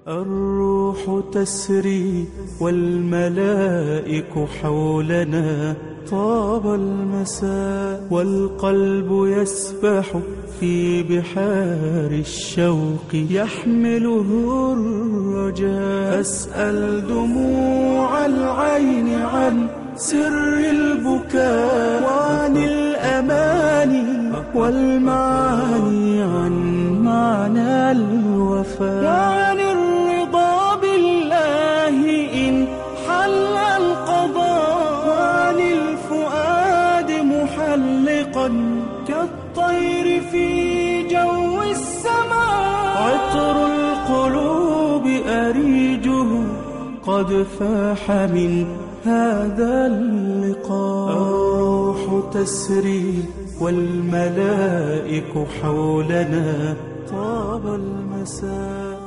الروح تسري والملائك حولنا طاب المساء والقلب يسبح في بحار الشوق يحمله الرجاء أسأل دموع العين عن سر البكاء وعن الأماني والمعاني عن معنى الوفاء وعن الرضا بالله إن حل القضاء وعن الفؤاد محلقا كالطير في جو السماء عطر القلوب أريجه قد فاح من هذا اللقاء الروح تسري والملائك حولنا طاب المساء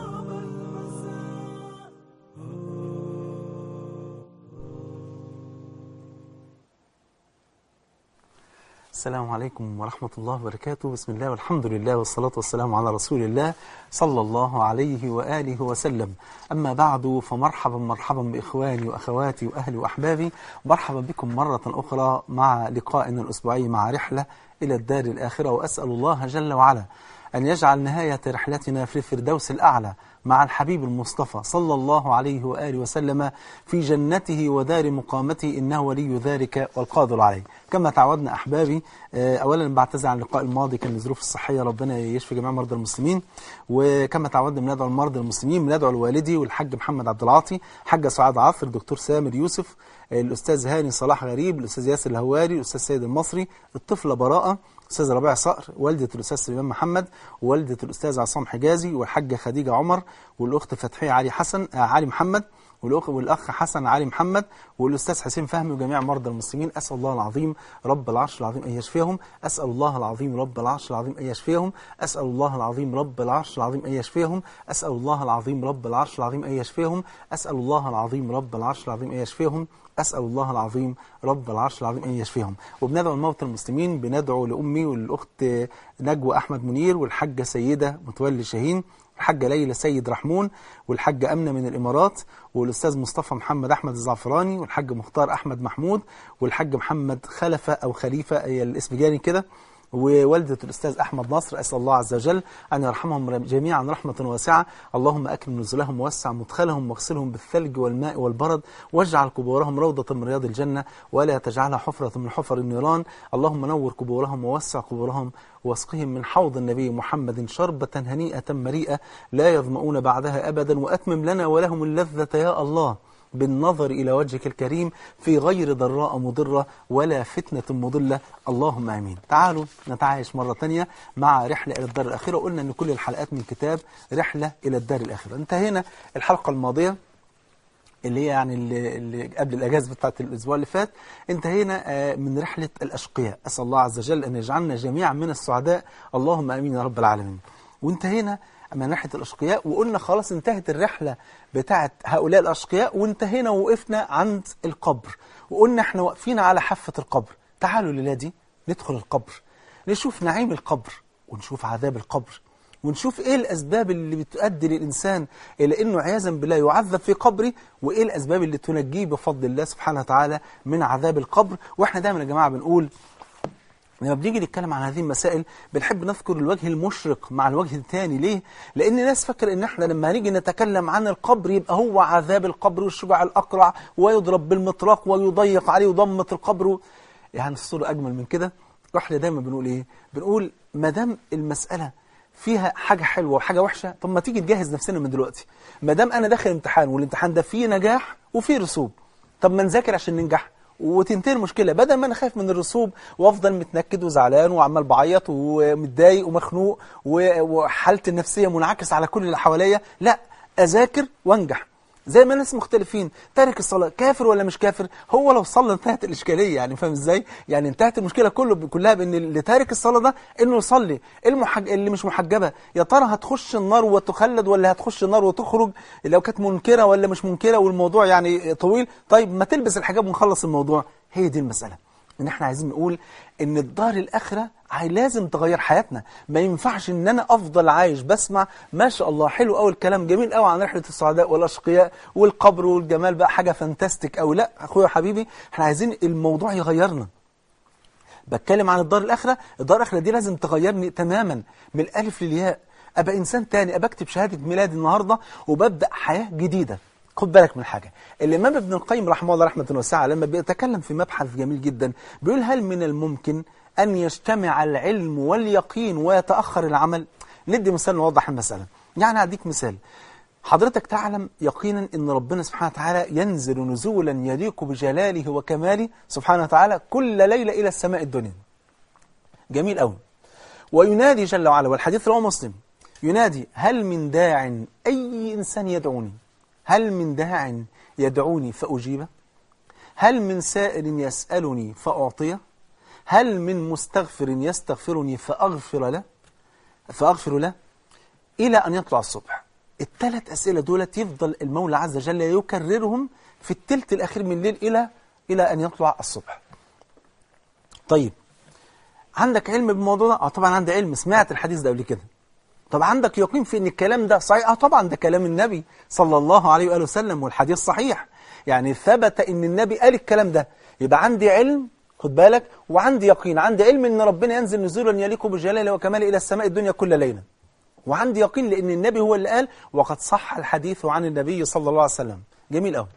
السلام عليكم ورحمة الله وبركاته بسم الله والحمد لله والصلاة والسلام على رسول الله صلى الله عليه وآله وسلم أما بعد فمرحبا مرحبا بإخواني وأخواتي وأهلي وأحبابي مرحبا بكم مرة أخرى مع لقائنا الأسبوعي مع رحلة إلى الدار الآخرة وأسأل الله جل وعلا أن يجعل نهاية رحلتنا في الفردوس الأعلى مع الحبيب المصطفى صلى الله عليه وآله وسلم في جنته ودار مقامته إنه ولي ذلك والقادر عليه كما تعودنا أحبابي أولا بعتذر عن اللقاء الماضي كان لظروف الصحية ربنا يشفي جميع مرضى المسلمين وكما تعودنا بندعو المرضى المسلمين بندعو الوالدي والحاج محمد عبد العاطي حاجة سعاد عاصر دكتور سامر يوسف الأستاذ هاني صلاح غريب الأستاذ ياسر الهواري الأستاذ سيد المصري الطفلة براءة الأستاذ ربيع صقر والدة الأستاذ سليمان محمد ووالدة الأستاذ عصام حجازي والحاجة خديجة عمر والأخت فتحية علي حسن آه علي محمد والأخ والأخ حسن علي محمد والأستاذ حسين فهمي وجميع مرضى المسلمين أسأل الله العظيم رب العرش العظيم أن يشفيهم أسأل الله العظيم رب العرش العظيم أن يشفيهم أسأل الله العظيم رب العرش العظيم أن يشفيهم أسأل الله العظيم رب العرش العظيم أن يشفيهم أسأل الله العظيم رب العرش العظيم أن يشفيهم أسأل الله العظيم رب العرش العظيم أن يشفيهم وبندعو الموتى المسلمين بندعو لأمي والأخت نجوى أحمد منير والحاجة سيدة متولي شاهين الحاجة ليلى سيد رحمون والحاجة أمنة من الإمارات والأستاذ مصطفى محمد أحمد الزعفراني والحاج مختار أحمد محمود والحاج محمد خلفة أو خليفة الاسم جاني كده ووالدة الأستاذ أحمد نصر أسأل الله عز وجل أن يرحمهم جميعا رحمة واسعة اللهم أكرم نزلهم ووسع مدخلهم واغسلهم بالثلج والماء والبرد واجعل قبورهم روضة من رياض الجنة ولا تجعلها حفرة من حفر النيران اللهم نور قبورهم ووسع قبورهم واسقهم من حوض النبي محمد شربة هنيئة مريئة لا يظمؤون بعدها أبدا وأتمم لنا ولهم اللذة يا الله بالنظر إلى وجهك الكريم في غير ضراء مضرة ولا فتنة مضلة اللهم آمين تعالوا نتعايش مرة تانية مع رحلة إلى الدار الآخرة قلنا أن كل الحلقات من كتاب رحلة إلى الدار الآخرة انتهينا الحلقة الماضية اللي هي يعني اللي, اللي قبل الأجازة بتاعت الأسبوع اللي فات انتهينا من رحلة الأشقياء أسأل الله عز وجل أن يجعلنا جميعا من السعداء اللهم آمين يا رب العالمين وانتهينا من ناحية الأشقياء وقلنا خلاص انتهت الرحلة بتاعت هؤلاء الأشقياء وانتهينا ووقفنا عند القبر وقلنا احنا واقفين على حافة القبر تعالوا لله دي ندخل القبر نشوف نعيم القبر ونشوف عذاب القبر ونشوف ايه الأسباب اللي بتؤدي للإنسان إلى أنه عياذا بالله يعذب في قبره وإيه الأسباب اللي تنجيه بفضل الله سبحانه وتعالى من عذاب القبر وإحنا دايما يا جماعة بنقول لما بنيجي نتكلم عن هذه المسائل بنحب نذكر الوجه المشرق مع الوجه الثاني ليه؟ لأن الناس فاكر إن إحنا لما هنيجي نتكلم عن القبر يبقى هو عذاب القبر والشجاع الأقرع ويضرب بالمطرق ويضيق عليه وضمة القبر يعني الصورة أجمل من كده واحنا دايما بنقول إيه؟ بنقول ما دام المسألة فيها حاجة حلوة وحاجة وحشة طب ما تيجي نجهز نفسنا من دلوقتي ما دام أنا داخل امتحان والامتحان ده فيه نجاح وفيه رسوب طب ما نذاكر عشان ننجح وتنتهي المشكلة بدل ما أنا خايف من الرسوب وأفضل متنكد وزعلان وعمال بعيط ومتضايق ومخنوق وحالتي النفسية منعكس على كل اللي حواليا لا أذاكر وأنجح زي ما الناس مختلفين تارك الصلاة كافر ولا مش كافر هو لو صلى انتهت الإشكالية يعني فاهم إزاي يعني انتهت المشكلة كله كلها بأن اللي تارك الصلاة ده إنه يصلي المحج... اللي مش محجبة يا ترى هتخش النار وتخلد ولا هتخش النار وتخرج لو كانت منكرة ولا مش منكرة والموضوع يعني طويل طيب ما تلبس الحجاب ونخلص الموضوع هي دي المسألة ان احنا عايزين نقول ان الدار الاخره عاي- لازم تغير حياتنا ما ينفعش ان انا افضل عايش بسمع ما شاء الله حلو قوي الكلام جميل قوي عن رحله السعداء والاشقياء والقبر والجمال بقى حاجه فانتاستيك قوي لا اخويا وحبيبي احنا عايزين الموضوع يغيرنا بتكلم عن الدار الآخرة الدار الآخرة دي لازم تغيرني تماما من الألف للياء أبقى إنسان تاني أبقى أكتب شهادة ميلادي النهاردة وببدأ حياة جديدة خد بالك من حاجة الإمام ابن القيم رحمه الله رحمة واسعة لما بيتكلم في مبحث جميل جدا بيقول هل من الممكن أن يجتمع العلم واليقين ويتأخر العمل ندي مثال نوضح المسألة يعني أديك مثال حضرتك تعلم يقينا ان ربنا سبحانه وتعالى ينزل نزولا يليق بجلاله وكماله سبحانه وتعالى كل ليلة إلى السماء الدنيا جميل قوي وينادي جل وعلا والحديث رواه مسلم ينادي هل من داع أي إنسان يدعوني هل من داع يدعوني فأجيبه هل من سائل يسألني فأعطيه هل من مستغفر يستغفرني فأغفر له فأغفر له إلى أن يطلع الصبح الثلاث أسئلة دولت يفضل المولى عز وجل يكررهم في التلت الأخير من الليل إلى إلى أن يطلع الصبح طيب عندك علم بالموضوع ده؟ اه طبعا عندي علم سمعت الحديث ده قبل كده طب عندك يقين في ان الكلام ده صحيح اه طبعا ده كلام النبي صلى الله عليه واله وسلم والحديث صحيح يعني ثبت ان النبي قال الكلام ده يبقى عندي علم خد بالك وعندي يقين عندي علم ان ربنا ينزل نزولا يليق بجلاله وكماله الى السماء الدنيا كل ليله وعندي يقين لان النبي هو اللي قال وقد صح الحديث عن النبي صلى الله عليه وسلم جميل قوي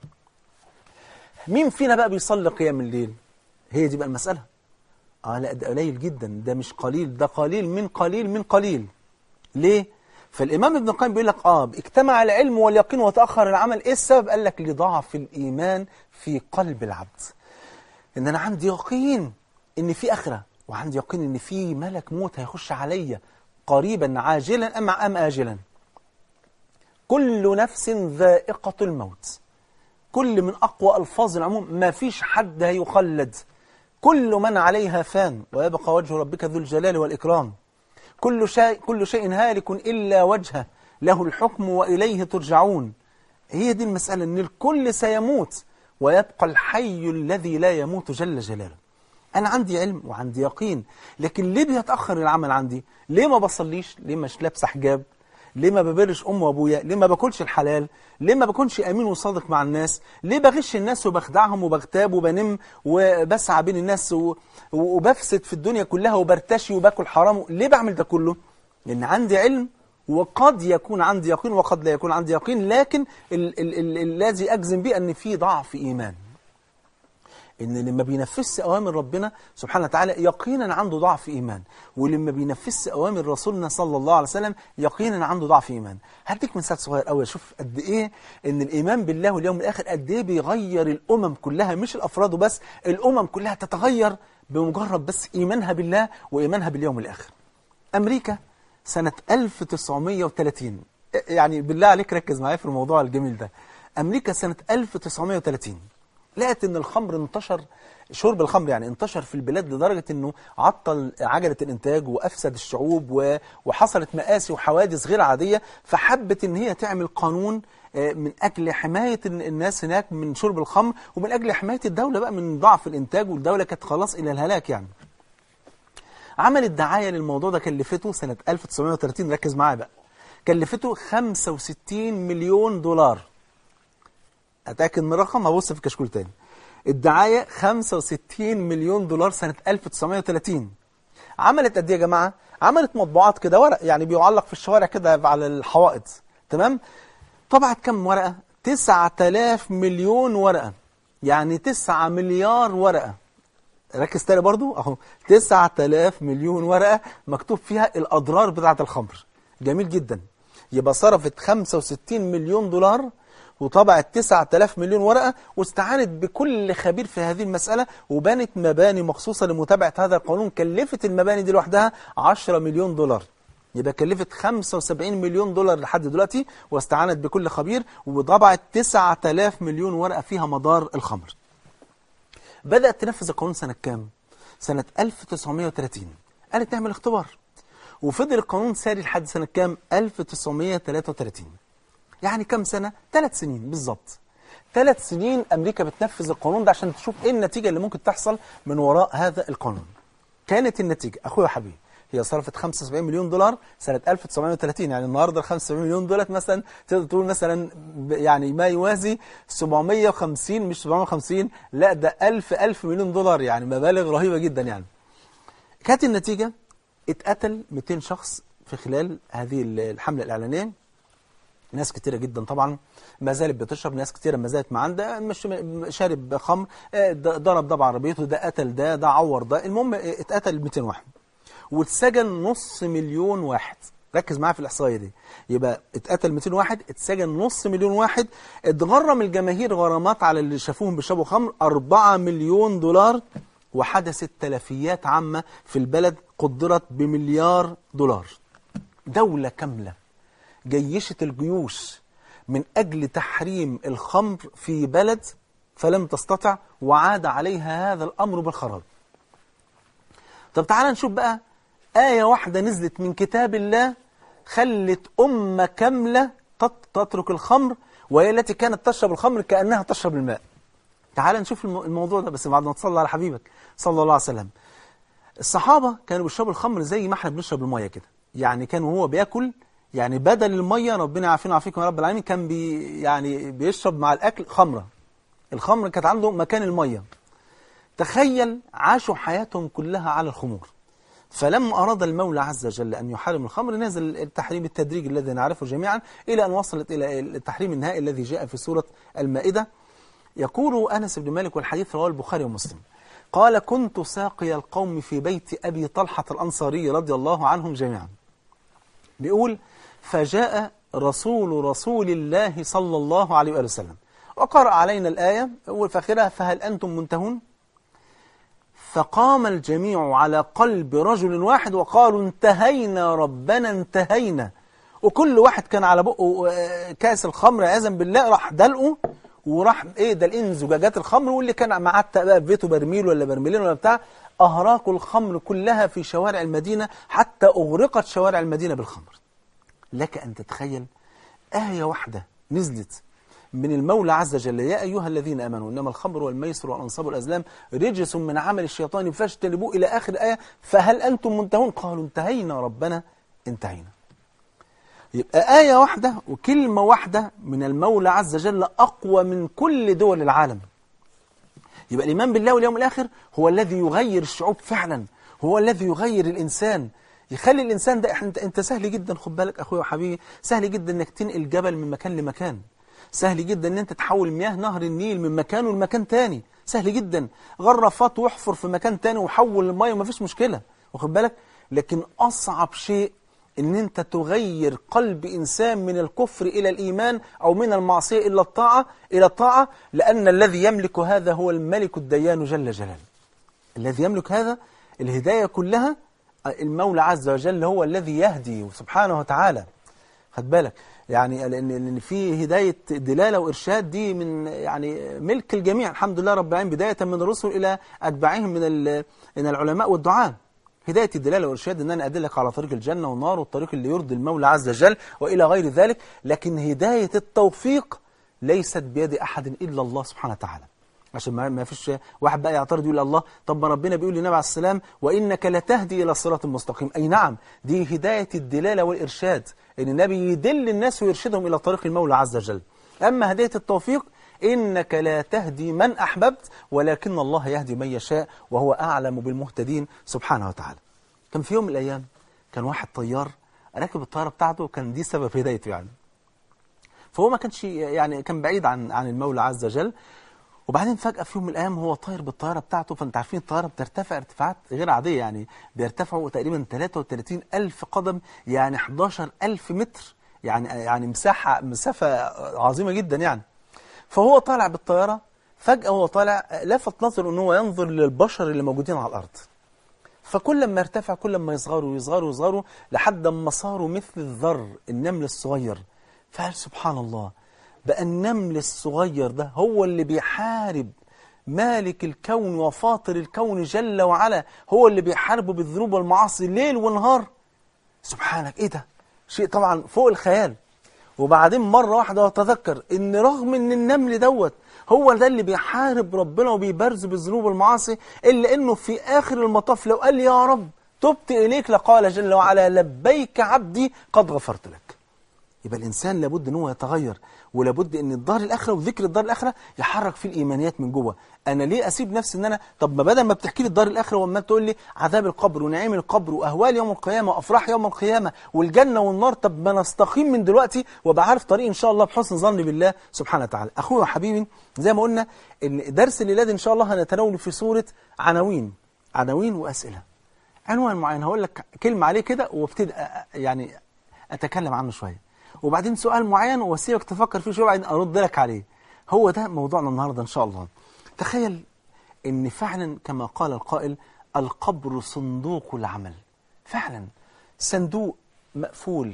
مين فينا بقى بيصلي قيام الليل هي دي بقى المساله اه لا ده قليل جدا ده مش قليل ده قليل من قليل من قليل ليه فالامام ابن القيم بيقول لك اه اجتمع العلم واليقين وتاخر العمل ايه السبب قال لك لضعف الايمان في قلب العبد ان انا عندي يقين ان في اخره وعندي يقين ان في ملك موت هيخش عليا قريبا عاجلا ام ام اجلا كل نفس ذائقه الموت كل من اقوى الفاظ العموم ما فيش حد هيخلد كل من عليها فان ويبقى وجه ربك ذو الجلال والإكرام كل شيء, كل شيء هالك إلا وجهه له الحكم وإليه ترجعون هي دي المسألة أن الكل سيموت ويبقى الحي الذي لا يموت جل جلاله أنا عندي علم وعندي يقين لكن ليه بيتأخر العمل عندي ليه ما بصليش ليه مش لابسه حجاب ليه ما ببرش أم وأبويا ليه ما باكلش الحلال ليه ما بكونش أمين وصادق مع الناس ليه بغش الناس وبخدعهم وبغتاب وبنم وبسعى بين الناس و... وبفسد في الدنيا كلها وبرتشي وباكل حرام ليه بعمل ده كله لأن عندي علم وقد يكون عندي يقين وقد لا يكون عندي يقين لكن ال- ال- ال- الذي أجزم به أن في ضعف إيمان ان اللي ما بينفذش اوامر ربنا سبحانه وتعالى يقينا عنده ضعف ايمان واللي ما بينفذش اوامر رسولنا صلى الله عليه وسلم يقينا عنده ضعف ايمان هديك مثال صغير قوي شوف قد ايه ان الايمان بالله واليوم الاخر قد ايه بيغير الامم كلها مش الافراد وبس الامم كلها تتغير بمجرد بس ايمانها بالله وايمانها باليوم الاخر امريكا سنه 1930 يعني بالله عليك ركز معايا في الموضوع الجميل ده امريكا سنه 1930 لقت ان الخمر انتشر شرب الخمر يعني انتشر في البلاد لدرجة انه عطل عجلة الانتاج وافسد الشعوب و- وحصلت مآسي وحوادث غير عادية فحبت ان هي تعمل قانون آه، من اجل حماية ال- الناس هناك من شرب الخمر ومن اجل حماية الدولة بقى من ضعف الانتاج والدولة كانت خلاص الى الهلاك يعني عملت دعاية للموضوع ده كلفته سنة 1930 ركز معايا بقى كلفته 65 مليون دولار اتاكد من الرقم هبص في كشكول تاني الدعايه 65 مليون دولار سنه 1930 عملت قد ايه يا جماعه عملت مطبوعات كده ورق يعني بيعلق في الشوارع كده على الحوائط تمام طبعت كم ورقه 9000 مليون ورقه يعني 9 مليار ورقه ركز تاني برضو اهو 9000 مليون ورقه مكتوب فيها الاضرار بتاعه الخمر جميل جدا يبقى صرفت 65 مليون دولار وطبعت 9000 مليون ورقة واستعانت بكل خبير في هذه المسألة وبنت مباني مخصوصة لمتابعة هذا القانون كلفت المباني دي لوحدها 10 مليون دولار يبقى كلفت 75 مليون دولار لحد دلوقتي واستعانت بكل خبير وطبعت 9000 مليون ورقة فيها مدار الخمر بدأت تنفذ القانون سنة كام؟ سنة 1930 قالت تعمل اختبار وفضل القانون ساري لحد سنة كام؟ 1933 يعني كم سنة؟ ثلاث سنين بالظبط ثلاث سنين أمريكا بتنفذ القانون ده عشان تشوف إيه النتيجة اللي ممكن تحصل من وراء هذا القانون كانت النتيجة أخويا وحبيبي هي صرفت 75 مليون دولار سنة 1930 يعني النهاردة ال 75 مليون دولار مثلا تقدر تقول مثلا ب- يعني ما يوازي 750 مش 750 لا ده 1000 1000 مليون دولار يعني مبالغ رهيبة جدا يعني كانت النتيجة اتقتل 200 شخص في خلال هذه الحملة الإعلانية ناس كتيرة جدا طبعا ما زالت بتشرب ناس كتيرة ما زالت معاندة مش شارب خمر آه، ده- ضرب ده بعربيته ده قتل ده ده عور ده المهم آه، اتقتل 200 واحد واتسجن نص مليون واحد ركز معايا في الإحصائية دي يبقى اتقتل 200 واحد اتسجن نص مليون واحد اتغرم الجماهير غرامات على اللي شافوهم بيشربوا خمر 4 مليون دولار وحدثت تلفيات عامة في البلد قدرت بمليار دولار دولة كاملة جيشت الجيوش من أجل تحريم الخمر في بلد فلم تستطع وعاد عليها هذا الأمر بالخراب طب تعال نشوف بقى آية واحدة نزلت من كتاب الله خلت أمة كاملة تت- تترك الخمر وهي التي كانت تشرب الخمر كأنها تشرب الماء تعال نشوف الم- الموضوع ده بس بعد ما تصلي على حبيبك صلى الله عليه وسلم الصحابة كانوا بيشربوا الخمر زي ما احنا بنشرب المية كده يعني كان وهو بياكل يعني بدل المية ربنا يعافينا ويعافيكم يا رب العالمين كان بي يعني بيشرب مع الأكل خمرة الخمر كانت عنده مكان المية تخيل عاشوا حياتهم كلها على الخمور فلما أراد المولى عز وجل أن يحرم الخمر نزل التحريم التدريجي الذي نعرفه جميعا إلى أن وصلت إلى التحريم النهائي الذي جاء في سورة المائدة يقول أنس بن مالك والحديث رواه البخاري ومسلم قال كنت ساقي القوم في بيت أبي طلحة الأنصاري رضي الله عنهم جميعا بيقول فجاء رسول رسول الله صلى الله عليه وآله وسلم وقرأ علينا الآية وفاخرها فهل أنتم منتهون فقام الجميع على قلب رجل واحد وقالوا انتهينا ربنا انتهينا وكل واحد كان على بقه آه، كاس الخمر عياذا بالله راح دلقه وراح ايه دلقين زجاجات الخمر واللي كان معاه بقى في بيته برميل ولا برميلين ولا بتاع اهراقوا الخمر كلها في شوارع المدينه حتى اغرقت شوارع المدينه بالخمر لك ان تتخيل ايه واحده نزلت من المولى عز وجل يا أيها الذين آمنوا إنما الخمر والميسر والأنصاب والأزلام رجس من عمل الشيطان فاجتنبوه إلى آخر آية فهل أنتم منتهون قالوا انتهينا ربنا انتهينا يبقى آية واحدة وكلمة واحدة من المولى عز وجل أقوى من كل دول العالم يبقى الإيمان بالله واليوم الآخر هو الذي يغير الشعوب فعلا هو الذي يغير الإنسان يخلي الإنسان ده انت, انت سهل جدا خد بالك أخويا وحبيبي سهل جدا أنك تنقل جبل من مكان لمكان سهل جدا أن أنت تحول مياه نهر النيل من مكانه لمكان تاني سهل جدا غرفات واحفر في مكان تاني وحول المية ومفيش مشكلة واخد بالك لكن أصعب شيء ان انت تغير قلب انسان من الكفر الى الايمان او من المعصيه الى الطاعه الى الطاعه لان الذي يملك هذا هو الملك الديان جل جلاله. الذي يملك هذا الهدايه كلها المولى عز وجل هو الذي يهدي سبحانه وتعالى. خد بالك يعني لان لان في هدايه دلاله وارشاد دي من يعني ملك الجميع الحمد لله رب العالمين بدايه من الرسل الى اتباعهم من ال- من العلماء والدعاء. هداية الدلالة والإرشاد إن أنا أدلك على طريق الجنة والنار والطريق اللي يرضي المولى عز وجل وإلى غير ذلك لكن هداية التوفيق ليست بيد أحد إلا الله سبحانه وتعالى عشان ما ما فيش واحد بقى يعترض يقول الله طب ما ربنا بيقول للنبي عليه السلام وإنك لتهدي إلى صراط مستقيم أي نعم دي هداية الدلالة والإرشاد إن النبي يدل الناس ويرشدهم إلى طريق المولى عز وجل أما هداية التوفيق إنك لا تهدي من أحببت ولكن الله يهدي من يشاء وهو أعلم بالمهتدين سبحانه وتعالى كان في يوم من الأيام كان واحد طيار راكب الطيارة بتاعته وكان دي سبب هدايته يعني فهو ما كانش يعني كان بعيد عن عن المولى عز وجل وبعدين فجأة في يوم من الأيام هو طاير بالطيارة بتاعته فأنت عارفين الطيارة بترتفع ارتفاعات غير عادية يعني بيرتفعوا تقريبا 33 ألف قدم يعني 11 ألف متر يعني يعني مساحة مسافة عظيمة جدا يعني فهو طالع بالطيارة فجأة هو طالع لفت نظره ان هو ينظر للبشر اللي موجودين على الأرض فكل ما ارتفع كل ما يصغروا يصغروا يصغروا لحد ما صاروا مثل الذر النمل الصغير فقال سبحان الله بقى النمل الصغير ده هو اللي بيحارب مالك الكون وفاطر الكون جل وعلا هو اللي بيحاربه بالذنوب والمعاصي ليل ونهار سبحانك ايه ده شيء طبعا فوق الخيال وبعدين مرة واحدة وتذكر ان رغم ان النمل دوت هو ده اللي بيحارب ربنا وبيبرز بالذنوب والمعاصي الا انه في اخر المطاف لو قال يا رب تبت اليك لقال جل وعلا لبيك عبدي قد غفرت لك يبقى الانسان لابد ان هو يتغير ولابد ان الدار الاخره وذكر الدار الاخره يحرك فيه الايمانيات من جوه انا ليه اسيب نفسي ان انا طب ما بدل ما بتحكي لي الدار الاخره وما تقول لي عذاب القبر ونعيم القبر واهوال يوم القيامه وافراح يوم القيامه والجنه والنار طب ما نستقيم من دلوقتي وابقى عارف طريق ان شاء الله بحسن ظني بالله سبحانه وتعالى اخويا وحبيبي زي ما قلنا ان درس الليله دي ان شاء الله هنتناوله في سوره عناوين عناوين واسئله عنوان معين هقول لك كلمه عليه كده وابتدي أ- يعني اتكلم عنه شويه وبعدين سؤال معين واسيبك تفكر فيه شويه وبعدين ارد لك عليه هو ده موضوعنا النهارده ان شاء الله تخيل ان فعلا كما قال القائل القبر صندوق العمل فعلا صندوق مقفول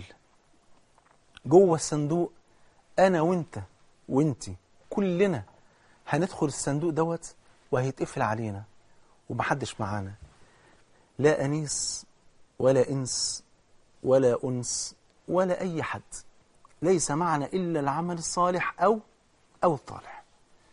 جوه الصندوق انا وانت وانتي كلنا هندخل الصندوق دوت وهيتقفل علينا ومحدش معانا لا انيس ولا انس ولا انس ولا اي حد ليس معنا الا العمل الصالح او او الطالح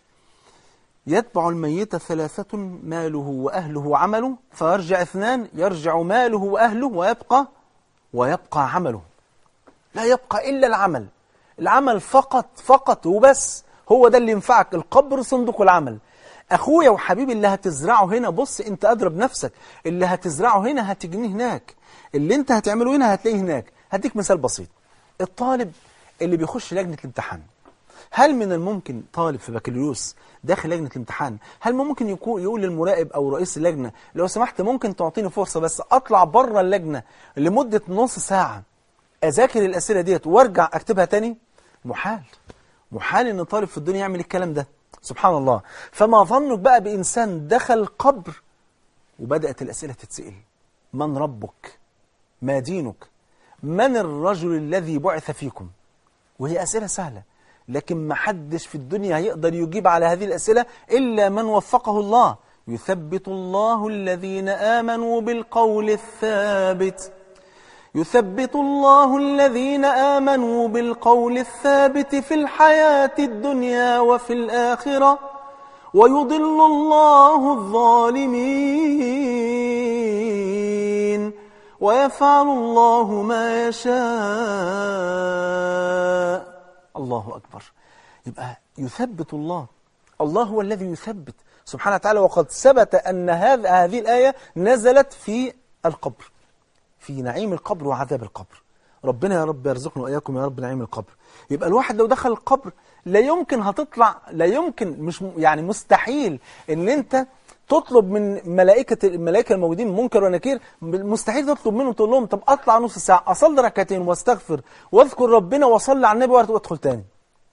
يتبع الميت ثلاثة ماله وأهله وعمله فيرجع اثنان يرجع ماله وأهله ويبقى ويبقى عمله لا يبقى إلا العمل العمل فقط فقط وبس هو ده اللي ينفعك القبر صندوق العمل أخويا وحبيبي اللي هتزرعه هنا بص أنت أدرى بنفسك اللي هتزرعه هنا هتجنيه هناك اللي أنت هتعمله هنا هتلاقيه هناك هديك مثال بسيط الطالب اللي بيخش لجنة الامتحان هل من الممكن طالب في بكالوريوس داخل لجنة الامتحان هل ممكن يكون يقول للمراقب أو رئيس اللجنة لو سمحت ممكن تعطيني فرصة بس أطلع بره اللجنة لمدة نص ساعة أذاكر الأسئلة ديت وأرجع أكتبها تاني محال محال إن طالب في الدنيا يعمل الكلام ده سبحان الله فما ظنك بقى بإنسان دخل قبر وبدأت الأسئلة تتسأل من ربك ما دينك من الرجل الذي بعث فيكم وهي أسئلة سهلة لكن ما حدش في الدنيا هيقدر يجيب على هذه الأسئلة إلا من وفقه الله يثبت الله الذين آمنوا بالقول الثابت يثبت الله الذين آمنوا بالقول الثابت في الحياة الدنيا وفي الآخرة ويضل الله الظالمين ويفعل الله ما يشاء الله أكبر يبقى يثبت الله الله هو الذي يثبت سبحانه وتعالى وقد ثبت أن هذا هذه الآية نزلت في القبر في نعيم القبر وعذاب القبر ربنا يا رب يرزقنا وإياكم يا رب نعيم القبر يبقى الواحد لو دخل القبر لا يمكن هتطلع لا يمكن مش م- يعني مستحيل ان انت تطلب من ملائكة الملائكة الموجودين منكر ونكير مستحيل تطلب منهم تقول لهم طب اطلع نص ساعة اصلي ركعتين واستغفر واذكر ربنا واصلي على النبي وادخل تاني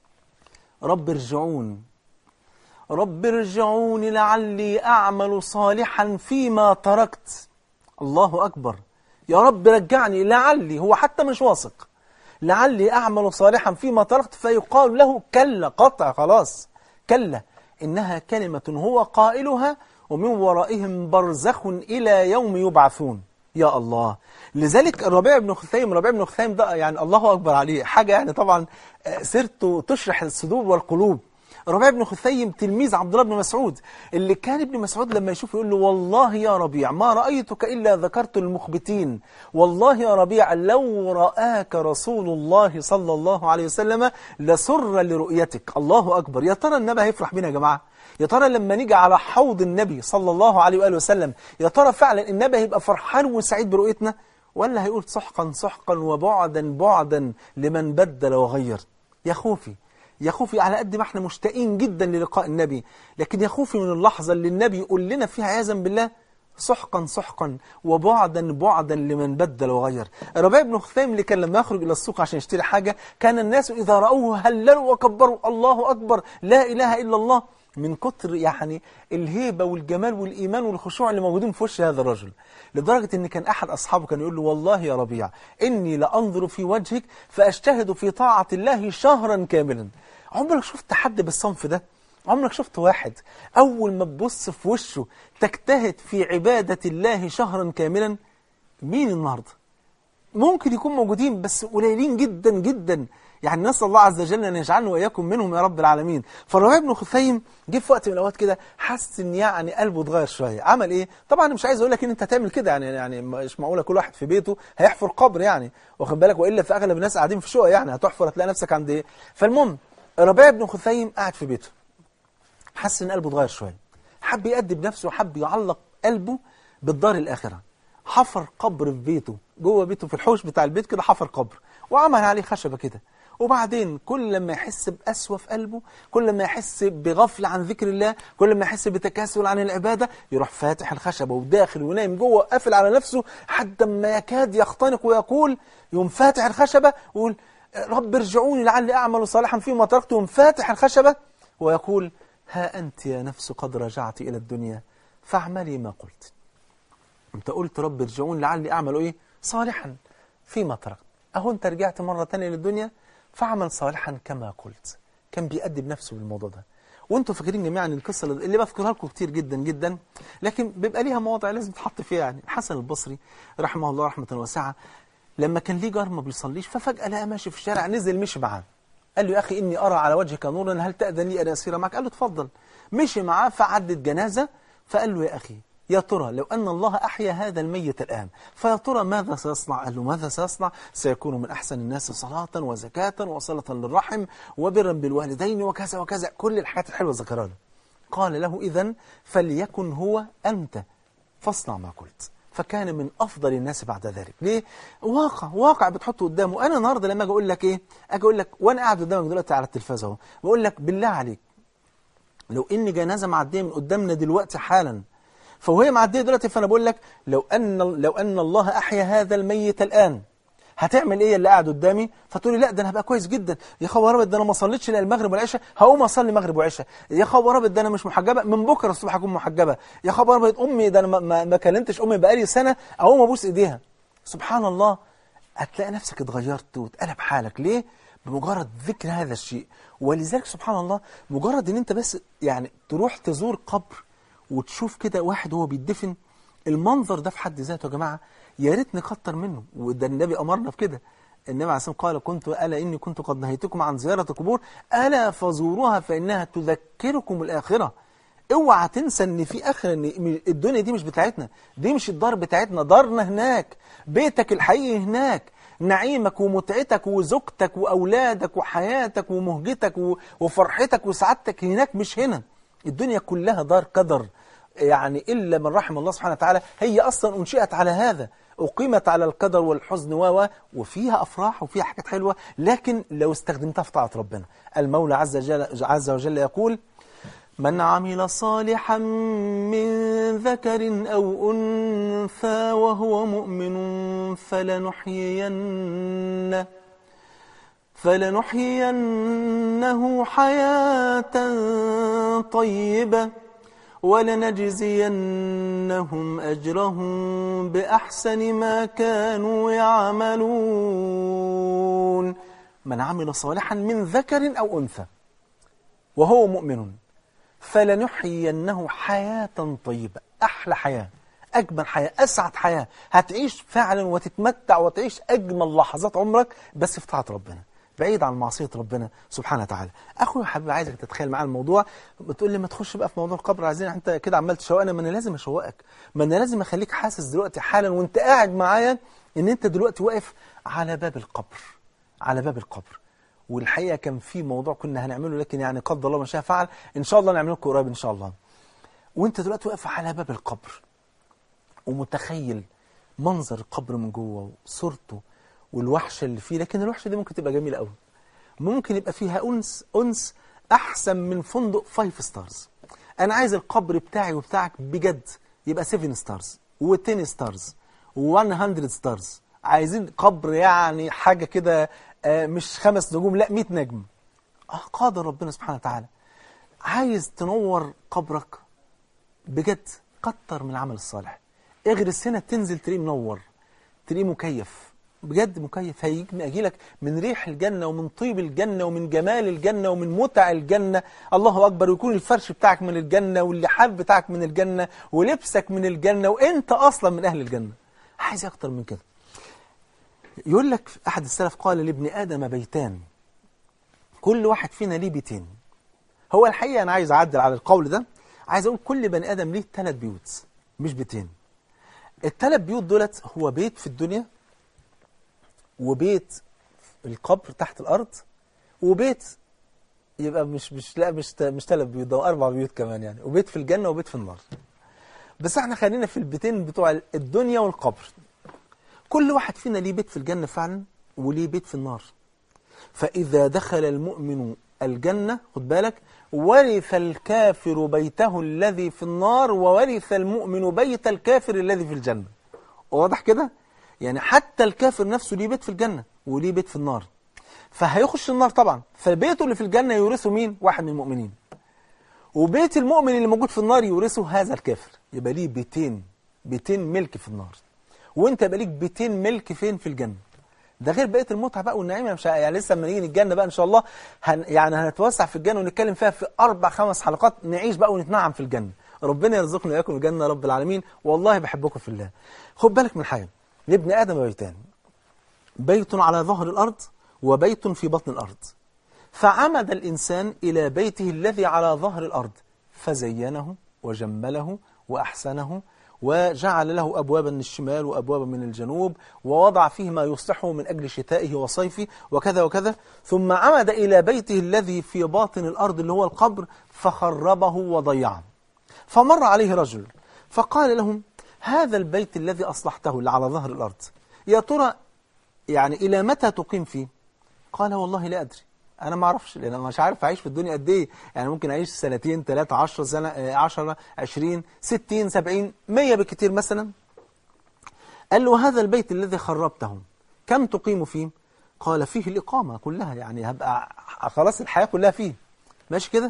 رب ارجعون رب ارجعون لعلي اعمل صالحا فيما تركت الله أكبر يا رب رجعني لعلي هو حتى مش واثق لعلي أعمل صالحا فيما تركت فيقال له كلا قطع خلاص كلا إنها كلمة هو قائلها ومن ورائهم برزخ إلى يوم يبعثون يا الله لذلك الربيع بن خثيم الربيع بن خثيم ده يعني الله أكبر عليه حاجة يعني طبعا آه، سيرته تشرح الصدور والقلوب ربيع بن خثيم تلميذ عبد الله بن مسعود اللي كان ابن مسعود لما يشوفه يقول له والله يا ربيع ما رأيتك إلا ذكرت المخبتين والله يا ربيع لو رآك رسول الله صلى الله عليه وسلم لسر لرؤيتك الله أكبر يا ترى النبي هيفرح بينا يا جماعة يا ترى لما نيجي على حوض النبي صلى الله عليه وآله وسلم يا ترى فعلا النبي هيبقى فرحان وسعيد برؤيتنا ولا هيقول سحقا سحقا وبعدا بعدا لمن بدل وغير يا خوفي يا خوفي على قد ما احنا مشتاقين جدا للقاء النبي لكن يا خوفي من اللحظة اللي النبي يقول لنا فيها عياذا بالله سحقا سحقا وبعدا بعدا لمن بدل وغير الربيع بن خثيم اللي كان لما يخرج إلى السوق عشان يشتري حاجة كان الناس إذا رأوه هللوا وكبروا الله أكبر لا إله إلا الله من كتر يعني الهيبة والجمال والإيمان والخشوع اللي موجودين في وش هذا الرجل لدرجة ان كان احد اصحابه كان يقول له والله يا ربيع اني لانظر في وجهك فاجتهد في طاعة الله شهرا كاملا عمرك شفت حد بالصنف ده عمرك شفت واحد اول ما تبص في وشه تجتهد في عبادة الله شهرا كاملا مين النهارده ممكن يكون موجودين بس قليلين جدا جدا يعني نسال الله عز وجل ان يجعلنا واياكم منهم يا رب العالمين فالربيع بن خثيم جه في وقت من الاوقات كده حس ان يعني قلبه اتغير شويه عمل ايه طبعا أنا مش عايز اقول لك ان انت هتعمل كده يعني يعني مش معقوله كل واحد في بيته هيحفر قبر يعني واخد بالك والا في اغلب الناس قاعدين في شقق يعني هتحفر هتلاقي نفسك عند ايه فالمهم ربيع بن خثيم قاعد في بيته حس ان قلبه اتغير شويه حب يأدب نفسه وحب يعلق قلبه بالدار الآخرة حفر قبر في بيته جوه بيته في الحوش بتاع البيت كده حفر قبر وعمل عليه خشبة كده وبعدين كل لما يحس بقسوة في قلبه كل لما يحس بغفلة عن ذكر الله كل لما يحس بتكاسل عن العبادة يروح فاتح الخشبة وداخل ونايم جوه قافل على نفسه حتى ما يكاد يختنق ويقول يوم فاتح الخشبة ويقول رب ارجعوني لعلي أعمل صالحا فيما تركت يوم فاتح الخشبة ويقول ها أنت يا نفس قد رجعت إلى الدنيا فاعملي ما قلت انت قلت رب ارجعون لعلي أعمل إيه صالحا فيما تركت أهو أنت رجعت مرة تانية للدنيا فاعمل صالحا كما قلت كان بيأدب نفسه بالموضوع ده وانتوا فاكرين جميعا القصة اللي بذكرها لكم كتير جدا جدا لكن بيبقى ليها مواضع لازم تحط فيها يعني الحسن البصري رحمه الله رحمة واسعة لما كان ليه جار ما بيصليش ففجأة لقى ماشي في الشارع نزل مشي معاه قال له يا أخي إني أرى على وجهك نورا هل تأذن لي أن أسير معك قال له اتفضل مشي معاه فعدت جنازة فقال له يا أخي يا ترى لو أن الله أحيا هذا الميت الآن فيا ترى ماذا سيصنع قال له ماذا سيصنع سيكون من أحسن الناس صلاة وزكاة وصلة للرحم وبرا بالوالدين وكذا وكذا كل الحاجات الحلوة ذكرها له قال له إذا فليكن هو أنت فاصنع ما قلت فكان من أفضل الناس بعد ذلك ليه؟ واقع واقع بتحطه قدامه أنا النهاردة لما أجي أقول لك إيه أجي أقول لك وأنا قاعد قدامك دلوقتي على التلفاز أهو بقول لك بالله عليك لو إن جنازة معدية من قدامنا دلوقتي حالا فوهي معدية دلوقتي فأنا بقول لك لو أن لو أن الله أحيا هذا الميت الآن هتعمل ايه اللي قاعد قدامي فتقولي لا ده انا هبقى كويس جدا يا خبر ابيض ده انا ما صليتش الا المغرب والعشاء هقوم اصلي مغرب وعشاء يا خبر ابيض ده انا مش محجبه من بكره الصبح هكون محجبه يا خبر ابيض امي ده انا ما, ما, ما كلمتش امي بقالي سنه اقوم ابوس ايديها سبحان الله هتلاقي نفسك اتغيرت واتقلب حالك ليه بمجرد ذكر هذا الشيء ولذلك سبحان الله مجرد ان انت بس يعني تروح تزور قبر وتشوف كده واحد وهو بيدفن المنظر ده في حد ذاته يا جماعه يا ريت نكتر منه وده النبي امرنا في كده النبي عليه الصلاه قال كنت الا اني كنت قد نهيتكم عن زياره القبور الا فزوروها فانها تذكركم الاخره اوعى تنسى ان في اخره ان الدنيا دي مش بتاعتنا دي مش الدار بتاعتنا دارنا هناك بيتك الحقيقي هناك نعيمك ومتعتك وزوجتك واولادك وحياتك ومهجتك وفرحتك وسعادتك هناك مش هنا الدنيا كلها دار قدر يعني إلا من رحم الله سبحانه وتعالى هي أصلا أنشئت على هذا أقيمت على القدر والحزن و وفيها أفراح وفيها حاجات حلوة لكن لو استخدمتها في طاعة ربنا المولى عز وجل, عز وجل يقول من عمل صالحا من ذكر أو أنثى وهو مؤمن فلنحيينه فلنحيينه حياة طيبة ولنجزينهم أجرهم بأحسن ما كانوا يعملون من عمل صالحا من ذكر أو أنثى وهو مؤمن فلنحيينه حياة طيبة أحلى حياة أجمل حياة أسعد حياة هتعيش فعلا وتتمتع وتعيش أجمل لحظات عمرك بس في طاعة ربنا بعيد عن معصية ربنا سبحانه وتعالى أخوي حبيبي عايزك تتخيل معايا الموضوع بتقول لي ما تخش بقى في موضوع القبر عايزين أنت كده عمال تشوقنا ما أنا لازم أشوقك ما أنا لازم أخليك حاسس دلوقتي حالا وأنت قاعد معايا إن أنت دلوقتي واقف على باب القبر على باب القبر والحقيقة كان في موضوع كنا هنعمله لكن يعني قدر الله ما شاء فعل إن شاء الله نعمله لكم قريب إن شاء الله وأنت دلوقتي واقف على باب القبر ومتخيل منظر القبر من جوه وصورته والوحشة اللي فيه لكن الوحشة دي ممكن تبقى جميلة قوي ممكن يبقى فيها أنس أنس أحسن من فندق 5 ستارز أنا عايز القبر بتاعي وبتاعك بجد يبقى 7 ستارز و10 ستارز و100 ستارز عايزين قبر يعني حاجة كده مش خمس نجوم لا 100 نجم آه قادر ربنا سبحانه وتعالى عايز تنور قبرك بجد كتر من العمل الصالح اغرس هنا تنزل تلاقيه منور تلاقيه مكيف بجد مكيف هيجي لك من ريح الجنة ومن طيب الجنة ومن جمال الجنة ومن متع الجنة الله أكبر ويكون الفرش بتاعك من الجنة واللحاف بتاعك من الجنة ولبسك من الجنة وانت أصلا من أهل الجنة عايز أكتر من كده يقول لك أحد السلف قال لابن آدم بيتان كل واحد فينا ليه بيتين هو الحقيقة أنا عايز أعدل على القول ده عايز أقول كل بني آدم ليه ثلاث بيوت مش بيتين الثلاث بيوت دولت هو بيت في الدنيا وبيت القبر تحت الأرض وبيت يبقى مش مش لا مش مش ثلاث بيوت ده أربع بيوت كمان يعني وبيت في الجنة وبيت في النار بس احنا خلينا في البيتين بتوع الدنيا والقبر كل واحد فينا ليه بيت في الجنة فعلا وليه بيت في النار فإذا دخل المؤمن الجنة خد بالك ورث الكافر بيته الذي في النار وورث المؤمن بيت الكافر الذي في الجنة واضح كده؟ يعني حتى الكافر نفسه ليه بيت في الجنة وليه بيت في النار فهيخش النار طبعا فبيته اللي في الجنة يورثه مين؟ واحد من المؤمنين وبيت المؤمن اللي موجود في النار يورثه هذا الكافر يبقى ليه بيتين بيتين ملك في النار وانت يبقى ليك بيتين ملك فين في الجنة ده غير بقيه المتعه بقى والنعيم مش يعني لسه لما نيجي الجنه بقى ان شاء الله هن يعني هنتوسع في الجنه ونتكلم فيها في اربع خمس حلقات نعيش بقى ونتنعم في الجنه ربنا يرزقنا واياكم الجنه يا رب العالمين والله بحبكم في الله خد بالك من حاجه لابن ادم بيتان بيت على ظهر الارض وبيت في بطن الارض فعمد الانسان الى بيته الذي على ظهر الارض فزينه وجمله واحسنه وجعل له أبوابا من الشمال وأبوابا من الجنوب ووضع فيه ما يصلحه من أجل شتائه وصيفه وكذا وكذا ثم عمد إلى بيته الذي في باطن الأرض اللي هو القبر فخربه وضيعه فمر عليه رجل فقال لهم هذا البيت الذي أصلحته اللي على ظهر الأرض يا ترى يعني إلى متى تقيم فيه قال والله لا أدري انا ما اعرفش لان انا مش عارف اعيش في الدنيا قد ايه يعني ممكن اعيش سنتين ثلاثة 10 سنة 10 20 60 70 100 بالكثير مثلا قال له هذا البيت الذي خربته كم تقيم فيه قال فيه الإقامة كلها يعني هبقى خلاص الحياة كلها فيه ماشي كده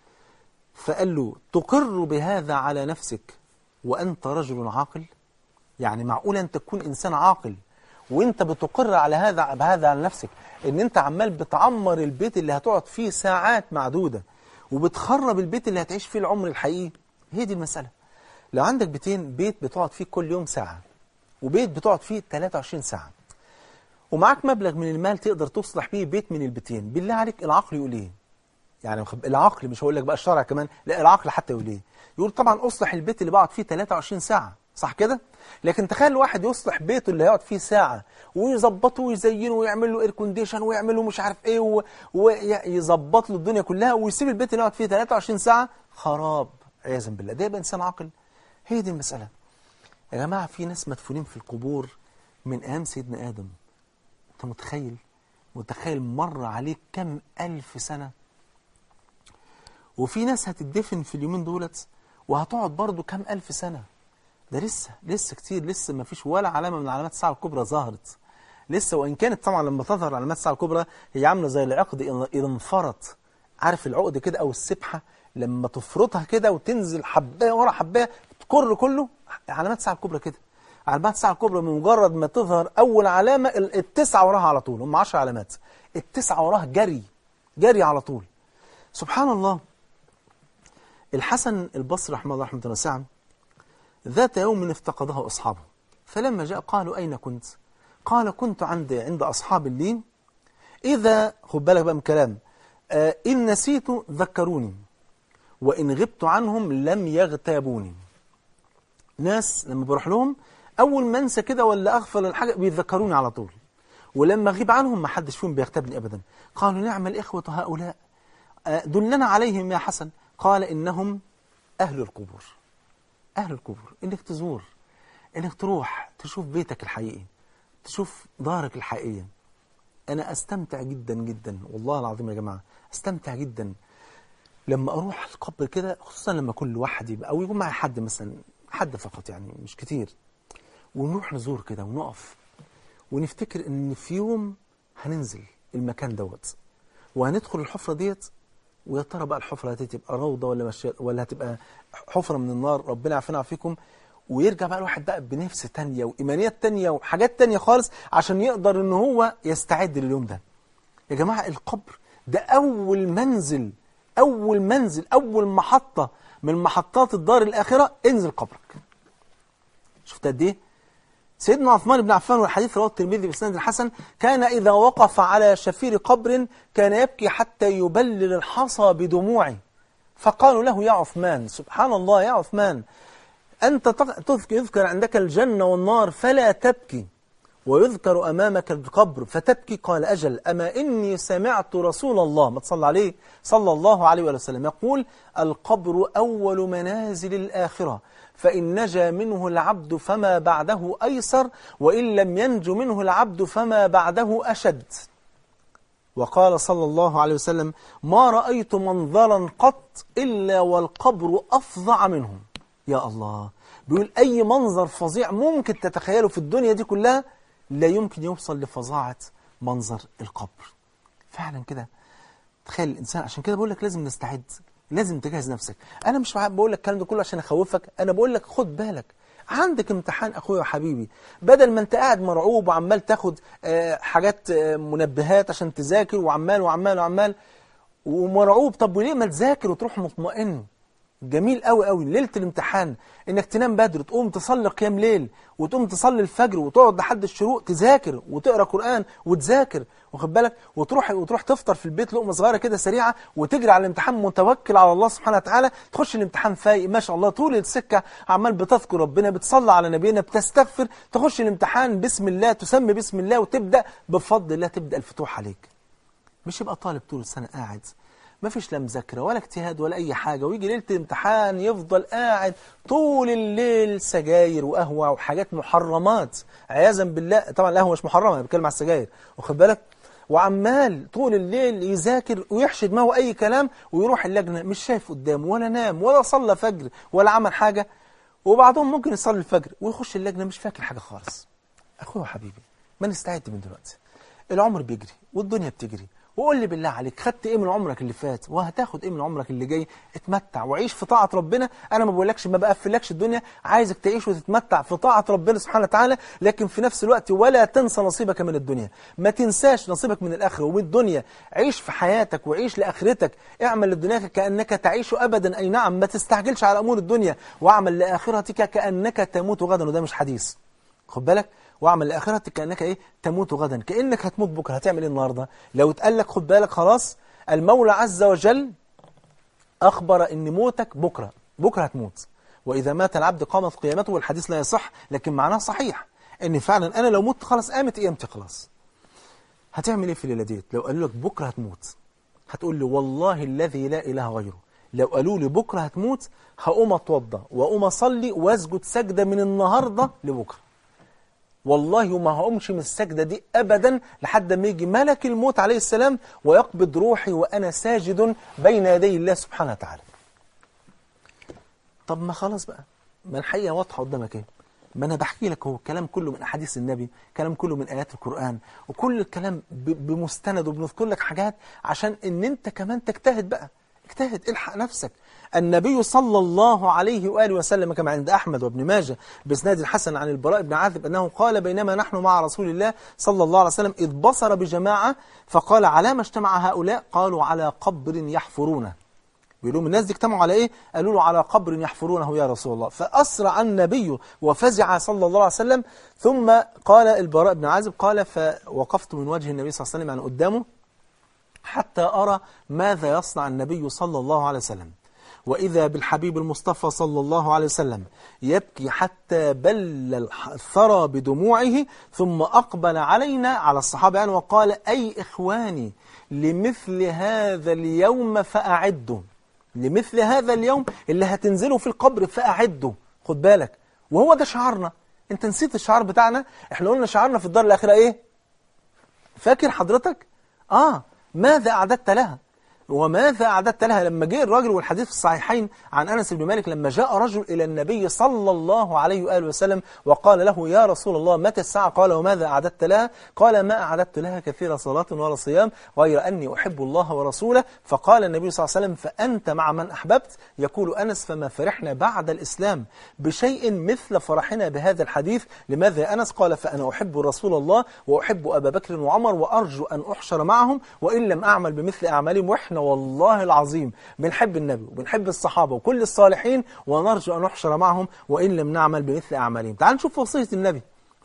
فقال له تقر بهذا على نفسك وأنت رجل عاقل يعني معقول أن تكون إنسان عاقل وانت بتقر على هذا بهذا على نفسك ان انت عمال بتعمر البيت اللي هتقعد فيه ساعات معدودة وبتخرب البيت اللي هتعيش فيه العمر الحقيقي هي دي المسألة لو عندك بيتين بيت بتقعد فيه كل يوم ساعة وبيت بتقعد فيه 23 ساعة ومعاك مبلغ من المال تقدر تصلح بيه بيت من البيتين بالله عليك العقل يقول ايه يعني العقل مش هقول لك بقى الشرع كمان لا العقل حتى يقول ايه يقول طبعا اصلح البيت اللي بقعد فيه 23 ساعة صح كده لكن تخيل واحد يصلح بيته اللي هيقعد فيه ساعة ويظبطه ويزينه ويعمل له اير كونديشن ويعمل له مش عارف ايه ويظبط له الدنيا كلها ويسيب البيت اللي يقعد فيه 23 ساعة خراب عياذا بالله ده يبقى انسان عاقل هي دي المسألة يا جماعة في ناس مدفونين في القبور من ايام سيدنا ادم انت متخيل متخيل مر عليك كم ألف سنة وفي ناس هتدفن في اليومين دولت وهتقعد برضو كم ألف سنة ده لسه لسه كتير لسه ما فيش ولا علامة من علامات الساعة الكبرى ظهرت لسه وإن كانت طبعا لما تظهر علامات الساعة الكبرى هي عاملة زي العقد إذا انفرط عارف العقد كده أو السبحة لما تفرطها كده وتنزل حباية ورا حباية تكر كله علامات الساعة الكبرى كده علامات الساعة الكبرى بمجرد ما تظهر أول علامة التسعة وراها على طول هم 10 علامات التسعة وراها جري جري على طول سبحان الله الحسن البصري رحمه الله رحمه الله واسعه ذات يوم افتقده أصحابه فلما جاء قالوا أين كنت قال كنت عند عند أصحاب لي إذا خد بالك بقى من كلام آه إن نسيت ذكروني وإن غبت عنهم لم يغتابوني ناس لما بروح لهم أول ما أنسى كده ولا أغفل الحاجة بيتذكروني على طول ولما أغيب عنهم ما حدش فيهم بيغتابني أبدا قالوا نعم الإخوة هؤلاء آه دلنا عليهم يا حسن قال إنهم أهل القبور أهل القبور إنك تزور إنك تروح تشوف بيتك الحقيقي تشوف دارك الحقيقية أنا أستمتع جدا جدا والله العظيم يا جماعة أستمتع جدا لما أروح القبر كده خصوصا لما أكون لوحدي أو يكون معي حد مثلا حد فقط يعني مش كتير ونروح نزور كده ونقف ونفتكر إن في يوم هننزل المكان دوت وهندخل الحفرة ديت ويا ترى بقى الحفرة دي تبقى روضة ولا مش ولا هتبقى حفرة من النار ربنا يعافينا ويعافيكم ويرجع بقى الواحد بقى بنفس تانية وإيمانيات تانية وحاجات تانية خالص عشان يقدر إن هو يستعد لليوم ده يا جماعة القبر ده أول منزل أول منزل أول محطة من محطات الدار الآخرة انزل قبرك شفت قد إيه سيدنا عثمان بن عفان والحديث رواه الترمذي بسند حسن كان إذا وقف على شفير قبر كان يبكي حتى يبلل الحصى بدموعه فقالوا له يا عثمان سبحان الله يا عثمان أنت تذكر يذكر عندك الجنة والنار فلا تبكي ويذكر أمامك القبر فتبكي قال أجل أما إني سمعت رسول الله ما تصلى عليه صلى الله عليه وسلم يقول القبر أول منازل الآخرة فإن نجا منه العبد فما بعده أيسر وإن لم ينج منه العبد فما بعده أشد وقال صلى الله عليه وسلم ما رأيت منظرا قط إلا والقبر أفظع منه يا الله بيقول أي منظر فظيع ممكن تتخيله في الدنيا دي كلها لا يمكن يوصل لفظاعة منظر القبر فعلا كده تخيل الإنسان عشان كده بقول لك لازم نستعد لازم تجهز نفسك أنا مش بقول لك الكلام ده كله عشان أخوفك أنا بقول لك خد بالك عندك امتحان أخويا وحبيبي بدل ما أنت قاعد مرعوب وعمال تاخد آه، حاجات آه، منبهات عشان تذاكر وعمال وعمال وعمال ومرعوب طب وليه ما تذاكر وتروح مطمئن جميل قوي قوي ليله الامتحان انك تنام بدري تقوم تصلي قيام ليل وتقوم تصلي الفجر وتقعد لحد الشروق تذاكر وتقرا قران وتذاكر واخد بالك وتروح وتروح تفطر في البيت لقمه صغيره كده سريعه وتجري على الامتحان متوكل على الله سبحانه وتعالى تخش الامتحان فايق ما شاء الله طول السكه عمال بتذكر ربنا بتصلي على نبينا بتستغفر تخش الامتحان بسم الله تسمي بسم الله وتبدا بفضل الله تبدا الفتوح عليك مش يبقى طالب طول السنه قاعد ما فيش لا مذاكره ولا اجتهاد ولا اي حاجه ويجي ليله الامتحان يفضل قاعد طول الليل سجاير وقهوه وحاجات محرمات عياذا بالله طبعا القهوه مش محرمه انا بتكلم على السجاير واخد بالك وعمال طول الليل يذاكر ويحشي دماغه اي كلام ويروح اللجنه مش شايف قدامه ولا نام ولا صلى فجر ولا عمل حاجه وبعضهم ممكن يصلي الفجر ويخش اللجنه مش فاكر حاجه خالص اخويا وحبيبي ما نستعد من دلوقتي العمر بيجري والدنيا بتجري وقول لي بالله عليك خدت ايه من عمرك اللي فات وهتاخد ايه من عمرك اللي جاي اتمتع وعيش في طاعة ربنا انا ما بقولكش ما بقفلكش الدنيا عايزك تعيش وتتمتع في طاعة ربنا سبحانه وتعالى لكن في نفس الوقت ولا تنسى نصيبك من الدنيا ما تنساش نصيبك من الاخره ومن الدنيا عيش في حياتك وعيش لاخرتك اعمل لدنياك كانك تعيش ابدا اي نعم ما تستعجلش على امور الدنيا واعمل لاخرتك كانك تموت غدا وده مش حديث خد بالك واعمل لاخرتك كانك ايه تموت غدا كانك هتموت بكره هتعمل ايه النهارده لو اتقال لك خد بالك خلاص المولى عز وجل اخبر ان موتك بكره بكره هتموت واذا مات العبد قامت قيامته والحديث لا يصح لكن معناه صحيح ان فعلا انا لو مت خلاص قامت قيامتي خلاص هتعمل ايه في الليله ديت لو قالوا لك بكره هتموت هتقول لي والله الذي لا اله غيره لو قالوا لي بكره هتموت هقوم اتوضى واقوم اصلي واسجد سجده من النهارده لبكره والله ما هقومش من السجدة دي أبدا لحد ما يجي ملك الموت عليه السلام ويقبض روحي وأنا ساجد بين يدي الله سبحانه وتعالى طب ما خلاص بقى ما الحقيقة واضحة قدامك ايه ما أنا بحكي لك هو الكلام كله من أحاديث النبي كلام كله من آيات القرآن وكل الكلام ب- بمستند وبنذكر لك حاجات عشان إن أنت كمان تجتهد بقى اجتهد الحق نفسك النبي صلى الله عليه وآله وسلم كما عند أحمد وابن ماجه بإسناد الحسن عن البراء بن عازب أنه قال بينما نحن مع رسول الله صلى الله عليه وسلم إذ بصر بجماعة فقال على ما اجتمع هؤلاء قالوا على قبر يحفرونه بيقولوا من الناس دي اجتمعوا على ايه قالوا له على قبر يحفرونه يا رسول الله فأسرع النبي وفزع صلى الله عليه وسلم ثم قال البراء بن عازب قال فوقفت من وجه النبي صلى الله عليه وسلم يعني قدامه حتى أرى ماذا يصنع النبي صلى الله عليه وسلم وإذا بالحبيب المصطفى صلى الله عليه وسلم يبكي حتى بل الح- الثرى بدموعه ثم أقبل علينا على الصحابة يعني وقال أي إخواني لمثل هذا اليوم فأعدوا لمثل هذا اليوم اللي هتنزلوا في القبر فأعدوا خد بالك وهو ده شعارنا انت نسيت الشعار بتاعنا احنا قلنا شعارنا في الدار الآخرة ايه فاكر حضرتك آه ماذا أعددت لها وماذا أعددت لها لما جاء الراجل والحديث في الصحيحين عن أنس بن مالك لما جاء رجل إلى النبي صلى الله عليه وآله وسلم وقال له يا رسول الله متى الساعة قال وماذا أعددت لها قال ما أعددت لها كثير صلاة ولا صيام غير أني أحب الله ورسوله فقال النبي صلى الله عليه وسلم فأنت مع من أحببت يقول أنس فما فرحنا بعد الإسلام بشيء مثل فرحنا بهذا الحديث لماذا يا أنس قال فأنا أحب رسول الله وأحب أبا بكر وعمر وأرجو أن أحشر معهم وإن لم أعمل بمثل أعمالهم وإحنا والله العظيم بنحب النبي وبنحب الصحابة وكل الصالحين ونرجو أن نحشر معهم وإن لم نعمل بمثل أعمالهم تعال نشوف وصية النبي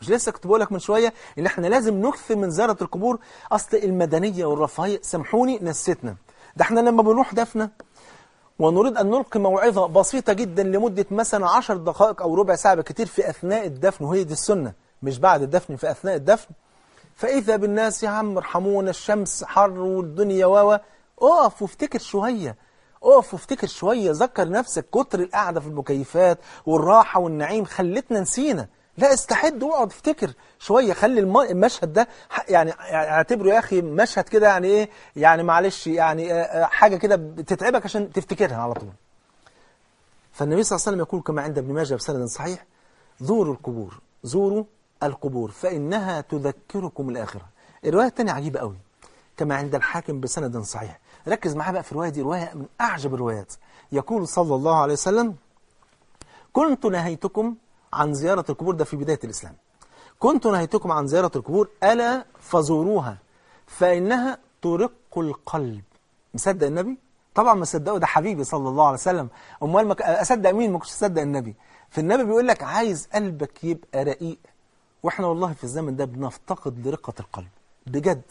مش لسه كنت بقول لك من شويه ان احنا لازم نكثر من زياره القبور اصل المدنيه والرفاهيه سامحوني نستنا ده احنا لما بنروح دفنه ونريد أن نلقي موعظة بسيطة جدا لمدة مثلا عشر دقائق أو ربع ساعة كتير في أثناء الدفن وهي دي السنة مش بعد الدفن في أثناء الدفن فإذا بالناس يا عم ارحمونا الشمس حر والدنيا واوا اقف وافتكر شوية اقف وافتكر شوية ذكر نفسك كتر القعدة في المكيفات والراحة والنعيم خلتنا نسينا لا استحد واقعد افتكر شوية خلي الم- المشهد ده ح- يعني اعتبره يا أخي مشهد كده يعني إيه يعني معلش يعني آه، آه، حاجة كده بتتعبك عشان تفتكرها على طول فالنبي صلى الله عليه وسلم يقول كما عند ابن ماجه بسند صحيح زوروا القبور زوروا القبور فإنها تذكركم الآخرة الرواية الثانية عجيبة قوي كما عند الحاكم بسند صحيح ركز معايا بقى في الرواية دي رواية من أعجب الروايات يقول صلى الله عليه وسلم كنت نهيتكم عن زيارة القبور ده في بداية الإسلام كنت نهيتكم عن زيارة القبور ألا فزوروها فإنها ترق القلب مصدق النبي؟ طبعا ما صدقه ده حبيبي صلى الله عليه وسلم امال ما ك- اصدق مين ما كنتش اصدق النبي فالنبي بيقول لك عايز قلبك يبقى رقيق واحنا والله في الزمن ده بنفتقد لرقة القلب بجد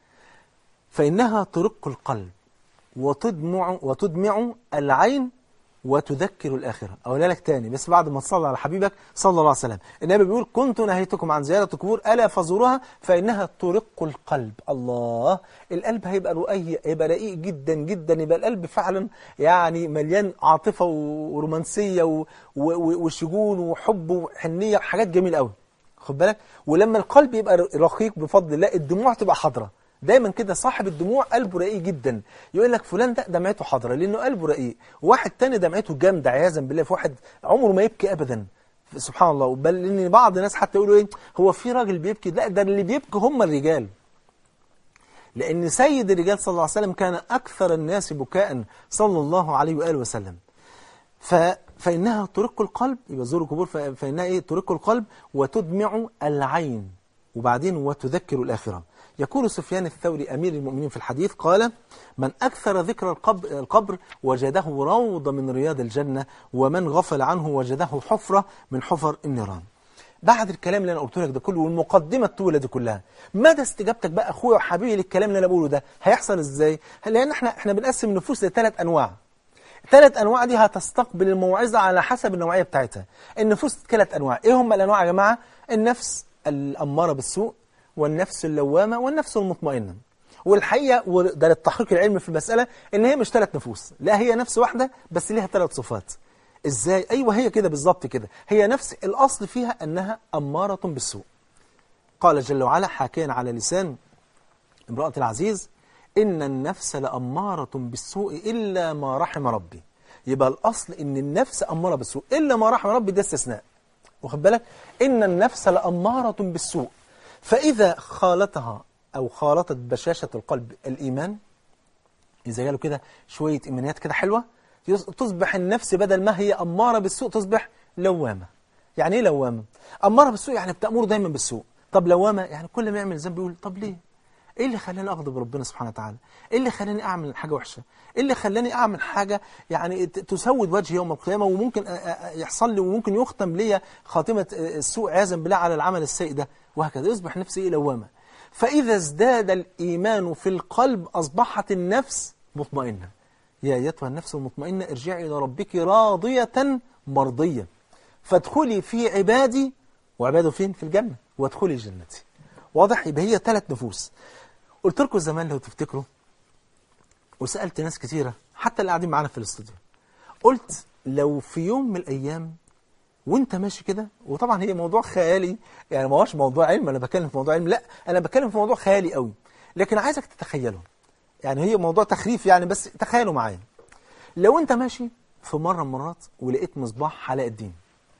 فإنها ترق القلب وتدمع وتدمع العين وتذكر الآخرة أقول لك تاني بس بعد ما تصلي على حبيبك صلى الله عليه وسلم النبي بيقول كنت نهيتكم عن زيارة القبور ألا فزوروها فإنها ترق القلب الله القلب هيبقى رقيق هيبقى رقيق جدا جدا يبقى القلب فعلا يعني مليان عاطفة ورومانسية و- و- وشجون وحب وحنية وحاجات جميلة قوي خد بالك ولما القلب يبقى رقيق بفضل الله الدموع تبقى حاضره دايما كده صاحب الدموع قلبه رقيق جدا يقول لك فلان ده دمعته حاضره لانه قلبه رقيق واحد تاني دمعته جامده عياذا بالله في واحد عمره ما يبكي ابدا سبحان الله بل ان بعض الناس حتى يقولوا ايه هو في راجل بيبكي لا ده اللي بيبكي هم الرجال لأن سيد الرجال صلى الله عليه وسلم كان أكثر الناس بكاء صلى الله عليه وآله وسلم ف... فإنها ترق القلب يبقى زور القبور ف... فإنها إيه ترق القلب وتدمع العين وبعدين وتذكر الآخرة يقول سفيان الثوري أمير المؤمنين في الحديث قال من أكثر ذكر القبر, القبر وجده روضة من رياض الجنة ومن غفل عنه وجده حفرة من حفر النيران بعد الكلام اللي انا قلته لك ده كله والمقدمه الطويله دي كلها مدى استجابتك بقى اخويا وحبيبي للكلام اللي انا بقوله ده هيحصل ازاي لان احنا احنا بنقسم النفوس لثلاث انواع ثلاث انواع دي هتستقبل الموعظه على حسب النوعيه بتاعتها النفوس ثلاث انواع ايه هم الانواع يا جماعه النفس الاماره بالسوء والنفس اللوامه والنفس المطمئنه والحقيقه وده للتحقيق العلمي في المساله ان هي مش ثلاث نفوس لا هي نفس واحده بس ليها ثلاث صفات ازاي ايوه هي كده بالظبط كده هي نفس الاصل فيها انها اماره بالسوء قال جل وعلا حاكيا على لسان امراه العزيز ان النفس لاماره بالسوء الا ما رحم ربي يبقى الاصل ان النفس اماره بالسوء الا ما رحم ربي ده استثناء واخد بالك ان النفس لاماره بالسوء فاذا خالطها او خالطت بشاشه القلب الايمان إذا جاله كده شوية إيمانيات كده حلوة يص- تصبح النفس بدل ما هي أمارة بالسوء تصبح لوامة يعني إيه لوامة؟ أمارة بالسوء يعني بتأمر دايما بالسوء طب لوامة يعني كل ما يعمل ذنب يقول طب ليه؟ إيه اللي خلاني أغضب ربنا سبحانه وتعالى؟ إيه اللي خلاني أعمل حاجة وحشة؟ إيه اللي خلاني أعمل حاجة يعني ت- تسود وجهي يوم القيامة وممكن أ- أ- يحصل لي وممكن يختم لي خاتمة السوء عياذا بالله على العمل السيء ده وهكذا يصبح نفسي إيه لوامة فإذا ازداد الإيمان في القلب أصبحت النفس مطمئنة يا أيتها النفس المطمئنة ارجعي إلى ربك راضية مرضية فادخلي في عبادي وعباده فين؟ في الجنة وادخلي جنتي واضح يبقى هي ثلاث نفوس قلت لكم زمان لو تفتكروا وسألت ناس كتيرة حتى اللي قاعدين معانا في الاستوديو قلت لو في يوم من الأيام وانت ماشي كده وطبعا هي موضوع خيالي يعني ما هوش موضوع علم انا بتكلم في موضوع علم لا انا بتكلم في موضوع خيالي قوي لكن عايزك تتخيله يعني هي موضوع تخريف يعني بس تخيلوا معايا لو انت ماشي في مره من المرات ولقيت مصباح علاء الدين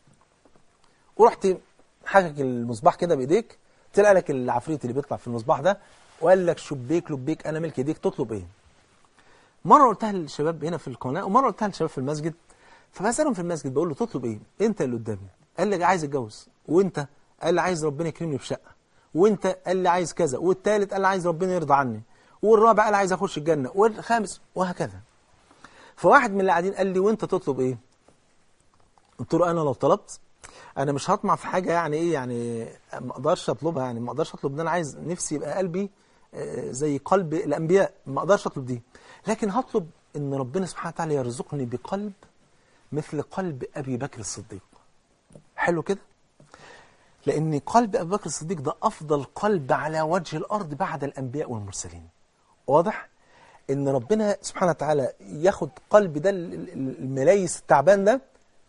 ورحت حاجك المصباح كده بايديك طلع لك العفريت اللي بيطلع في المصباح ده وقال لك شبيك لبيك انا ملك ايديك تطلب ايه مره قلتها للشباب هنا في القناه ومره قلتها للشباب في المسجد فبسالهم في المسجد بقول له تطلب ايه انت اللي قدامي قال لي عايز اتجوز وانت قال لي عايز ربنا يكرمني بشقه وانت قال لي عايز كذا والثالث قال لي عايز ربنا يرضى عني والرابع قال عايز اخش الجنه والخامس وهكذا فواحد من اللي قاعدين قال لي وانت تطلب ايه قلت له انا لو طلبت انا مش هطمع في حاجه يعني ايه يعني ما اقدرش اطلبها يعني ما اقدرش اطلب ان انا عايز نفسي يبقى قلبي آه، زي قلب الانبياء ما اقدرش اطلب دي لكن هطلب ان ربنا سبحانه وتعالى يرزقني بقلب مثل قلب ابي بكر الصديق حلو كده لان قلب ابي بكر الصديق ده افضل قلب على وجه الارض بعد الانبياء والمرسلين واضح ان ربنا سبحانه وتعالى ياخد قلب ده ال- ال- الملايس التعبان ده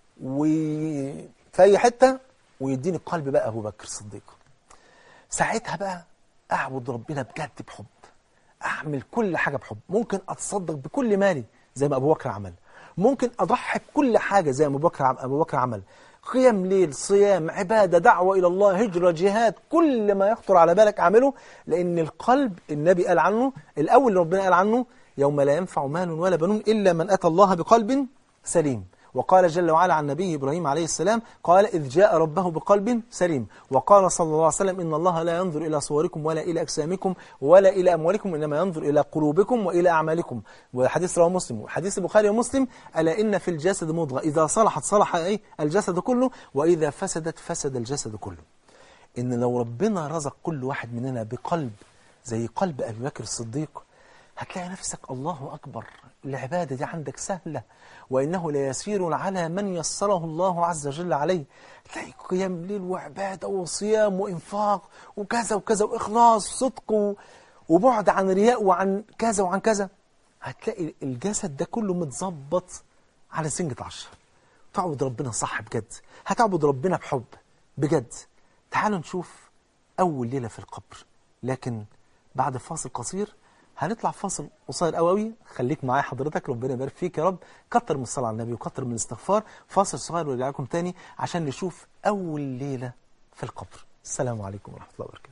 وفي اي حته ويديني قلب بقى ابو بكر الصديق ساعتها بقى اعبد ربنا بجد بحب اعمل كل حاجه بحب ممكن اتصدق بكل مالي زي ما ابو بكر عمل ممكن اضحي بكل حاجه زي ما ابو بكر عم- ابو بكر عمل قيام ليل صيام عباده دعوه الى الله هجره جهاد كل ما يخطر على بالك اعمله لان القلب النبي قال عنه الاول اللي ربنا قال عنه يوم لا ينفع مال ولا بنون الا من اتى الله بقلب سليم وقال جل وعلا عن نبيه إبراهيم عليه السلام قال إذ جاء ربه بقلب سليم وقال صلى الله عليه وسلم إن الله لا ينظر إلى صوركم ولا إلى أجسامكم ولا إلى أموالكم إنما ينظر إلى قلوبكم وإلى أعمالكم وحديث رواه مسلم وحديث البخاري ومسلم ألا إن في الجسد مضغة إذا صلحت صلح إيه الجسد كله وإذا فسدت فسد الجسد كله إن لو ربنا رزق كل واحد مننا بقلب زي قلب أبي بكر الصديق هتلاقي نفسك الله أكبر العبادة دي عندك سهلة وإنه ليسير على من يسره الله عز وجل عليه تلاقي قيام ليل وعبادة وصيام وإنفاق وكذا وكذا وإخلاص وصدق و- وبعد عن رياء وعن كذا وعن كذا هتلاقي الجسد ده كله متظبط على سنجة عشرة تعبد ربنا صح بجد هتعبد ربنا بحب بجد تعالوا نشوف أول ليلة في القبر لكن بعد فاصل قصير هنطلع فاصل قصير قوي قوي خليك معايا حضرتك ربنا يبارك فيك يا رب كتر من الصلاة على النبي وكتر من الاستغفار فاصل صغير وارجع لكم تاني عشان نشوف أول ليلة في القبر السلام عليكم ورحمة الله وبركاته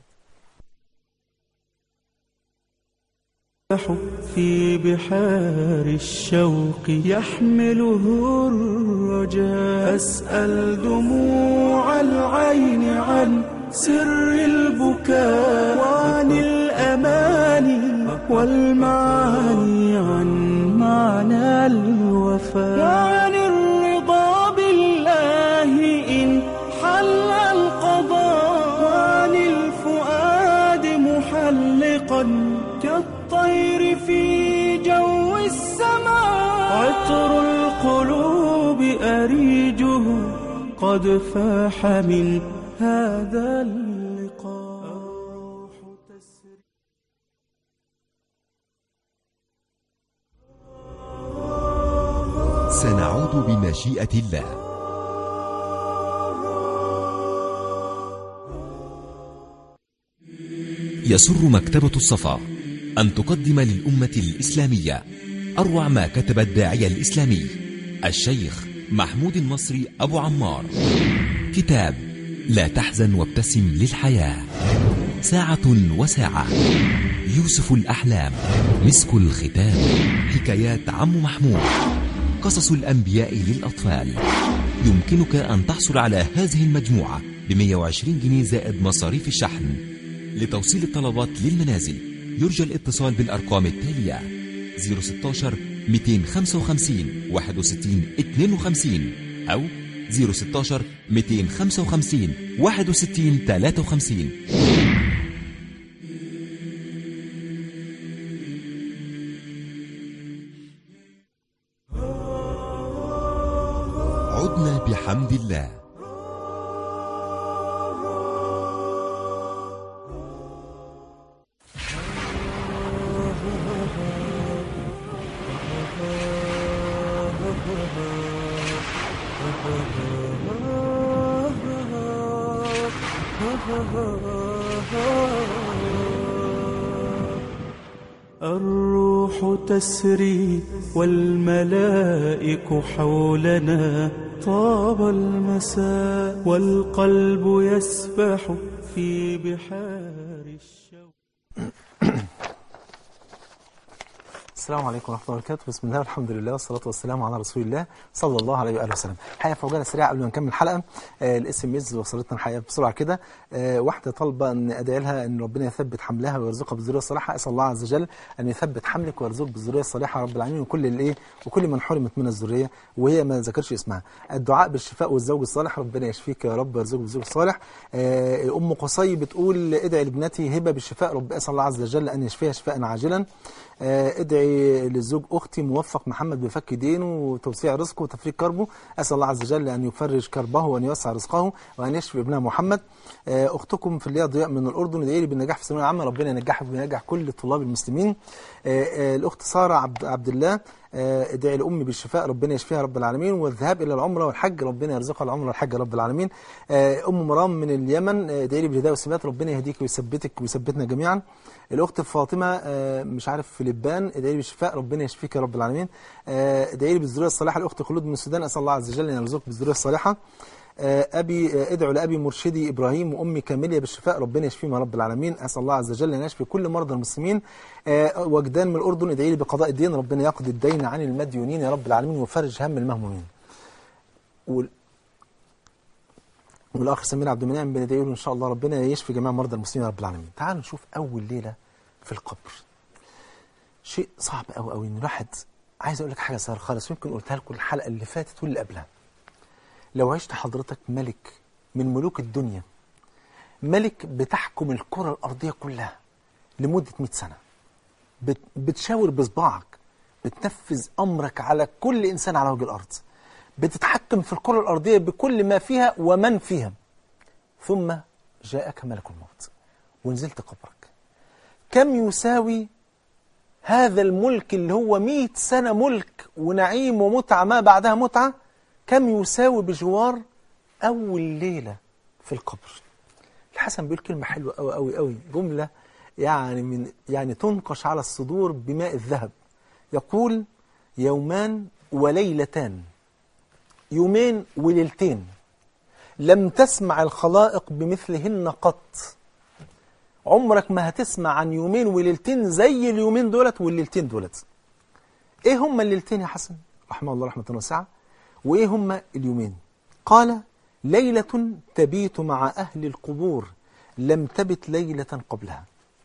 في بحار الشوق يحمله الرجاء أسأل دموع العين عن سر البكاء وعن الأماني والمعاني عن معنى الوفاء وعن الرضا بالله إن حل القضاء وعن الفؤاد محلقا كالطير في جو السماء عطر القلوب أريجه قد فاح من هذا اللقاء الروح تسري سنعود بمشيئة الله يسر مكتبة الصفا أن تقدم للأمة الإسلامية أروع ما كتب الداعية الإسلامي الشيخ محمود المصري أبو عمار كتاب لا تحزن وابتسم للحياة ساعة وساعة يوسف الأحلام مسك الختام حكايات عم محمود قصص الأنبياء للأطفال يمكنك أن تحصل على هذه المجموعة ب 120 جنيه زائد مصاريف الشحن لتوصيل الطلبات للمنازل يرجى الاتصال بالأرقام التالية 016 255 61 52 أو 016 255 61 53 عدنا بحمد الله الروح تسري والملائك حولنا طاب المساء والقلب يسبح في بحار الشوق السلام عليكم ورحمة الله وبركاته بسم الله والحمد لله والصلاة والسلام على رسول الله صلى الله عليه وآله وسلم حقيقة في عجالة سريعة قبل ما نكمل الحلقة آه الاس ام اس وصلتنا الحقيقة بسرعة كده آه واحدة طالبة ان ادعي لها ان ربنا يثبت حملها ويرزقها بالذرية الصالحة اسأل الله عز وجل ان يثبت حملك ويرزقك بالذرية الصالحة رب العالمين وكل الايه وكل من حرمت من الذرية وهي ما ذكرش اسمها الدعاء بالشفاء والزوج الصالح ربنا يشفيك يا رب ويرزقك بالزوج الصالح آه ام قصي بتقول ادعي لابنتي هبة بالشفاء رب اسأل الله عز وجل ان يشفيها شفاء عاجلا آه، ادعي للزوج اختي موفق محمد بفك دينه وتوسيع رزقه وتفريج كربه اسال الله عز وجل ان يفرج كربه وان يوسع رزقه وان يشفي ابنها محمد آه، اختكم في اللي هي ضياء من الاردن ادعي لي بالنجاح في الثانويه العامه ربنا ينجحك وينجح كل طلاب المسلمين آه، آه، الاخت ساره عبد, عبد الله آه، ادعي لامي بالشفاء ربنا يشفيها رب العالمين والذهاب الى العمره والحج ربنا يرزقها العمره والحج رب العالمين آه، ام مرام من اليمن آه، ادعي لي بالهدايه والثبات ربنا يهديك ويثبتك ويثبتنا جميعا الاخت فاطمه آه، مش عارف في لبنان ادعي لي بالشفاء ربنا يشفيك يا رب العالمين آه، ادعي لي بالذريه الصالحه الاخت خلود من السودان اسال الله عز وجل ان يرزقك بالذريه الصالحه آه، ابي آه، ادعو لابي مرشدي ابراهيم وامي كاميليا بالشفاء ربنا يشفيهم يا رب العالمين اسال الله عز وجل ان يشفي كل مرضى المسلمين آه، وجدان من الاردن ادعي لي بقضاء الدين ربنا يقضي الدين عن المديونين يا رب العالمين ويفرج هم المهمومين وال- والاخ سمير عبد المنعم بندعي له ان شاء الله ربنا يشفي جميع مرضى المسلمين يا رب العالمين تعالوا نشوف اول ليله في القبر شيء صعب قوي قوي ان الواحد عايز اقول لك حاجه صغيره خالص يمكن قلتها لكم الحلقه اللي فاتت واللي قبلها لو عشت حضرتك ملك من ملوك الدنيا ملك بتحكم الكره الارضيه كلها لمده 100 سنه بت- بتشاور بصباعك بتنفذ امرك على كل انسان على وجه الارض بتتحكم في الكره الارضيه بكل ما فيها ومن فيها ثم جاءك ملك الموت ونزلت قبرك كم يساوي هذا الملك اللي هو مئة سنة ملك ونعيم ومتعة ما بعدها متعة كم يساوي بجوار أول ليلة في القبر الحسن بيقول كلمة حلوة أوي أوي أوي جملة يعني من يعني تنقش على الصدور بماء الذهب يقول يومان وليلتان يومين وليلتين لم تسمع الخلائق بمثلهن قط عمرك ما هتسمع عن يومين وليلتين زي اليومين دولت والليلتين دولت ايه هما الليلتين يا حسن رحمه الله رحمة واسعة وايه هما اليومين قال ليلة تبيت مع أهل القبور لم تبت ليلة قبلها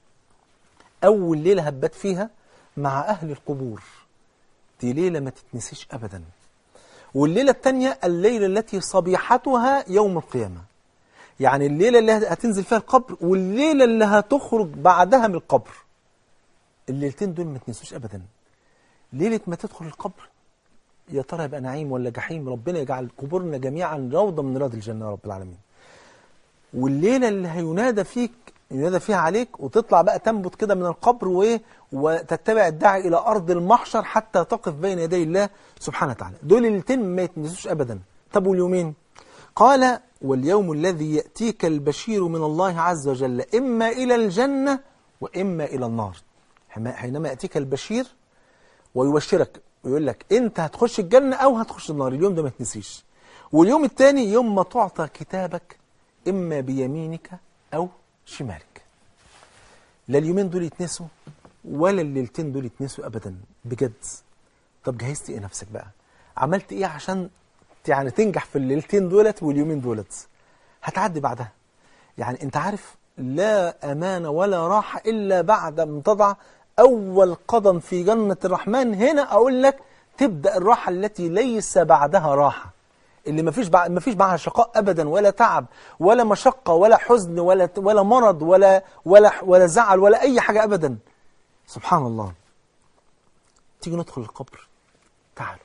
أول ليلة هبت فيها مع أهل القبور دي ليلة ما تتنسيش أبدا والليلة الثانية الليلة التي صبيحتها يوم القيامة يعني الليلة اللي هتنزل فيها القبر والليلة اللي هتخرج بعدها من القبر الليلتين دول ما تنسوش أبدا ليلة ما تدخل القبر يا ترى يبقى نعيم ولا جحيم ربنا يجعل قبورنا جميعا روضة من رياض الجنة يا رب العالمين والليلة اللي هينادى فيك ينادى فيها عليك وتطلع بقى تنبت كده من القبر وايه وتتبع الداعي الى ارض المحشر حتى تقف بين يدي الله سبحانه وتعالى دول الليلتين ما يتنسوش ابدا طب واليومين قال واليوم الذي ياتيك البشير من الله عز وجل اما الى الجنه واما الى النار حينما ياتيك البشير ويبشرك ويقول لك انت هتخش الجنه او هتخش النار اليوم ده ما تنسيش واليوم الثاني يوم ما تعطى كتابك اما بيمينك او شمالك لا اليومين دول يتنسوا ولا الليلتين دول يتنسوا ابدا بجد طب جهزت ايه نفسك بقى عملت ايه عشان يعني تنجح في الليلتين دولت واليومين دولت هتعدي بعدها يعني انت عارف لا امان ولا راحه الا بعد ما تضع اول قدم في جنه الرحمن هنا اقول لك تبدا الراحه التي ليس بعدها راحه اللي مفيش بع... مفيش معاها شقاء ابدا ولا تعب ولا مشقه ولا حزن ولا ولا مرض ولا ولا ولا زعل ولا اي حاجه ابدا سبحان الله تيجي ندخل القبر تعالوا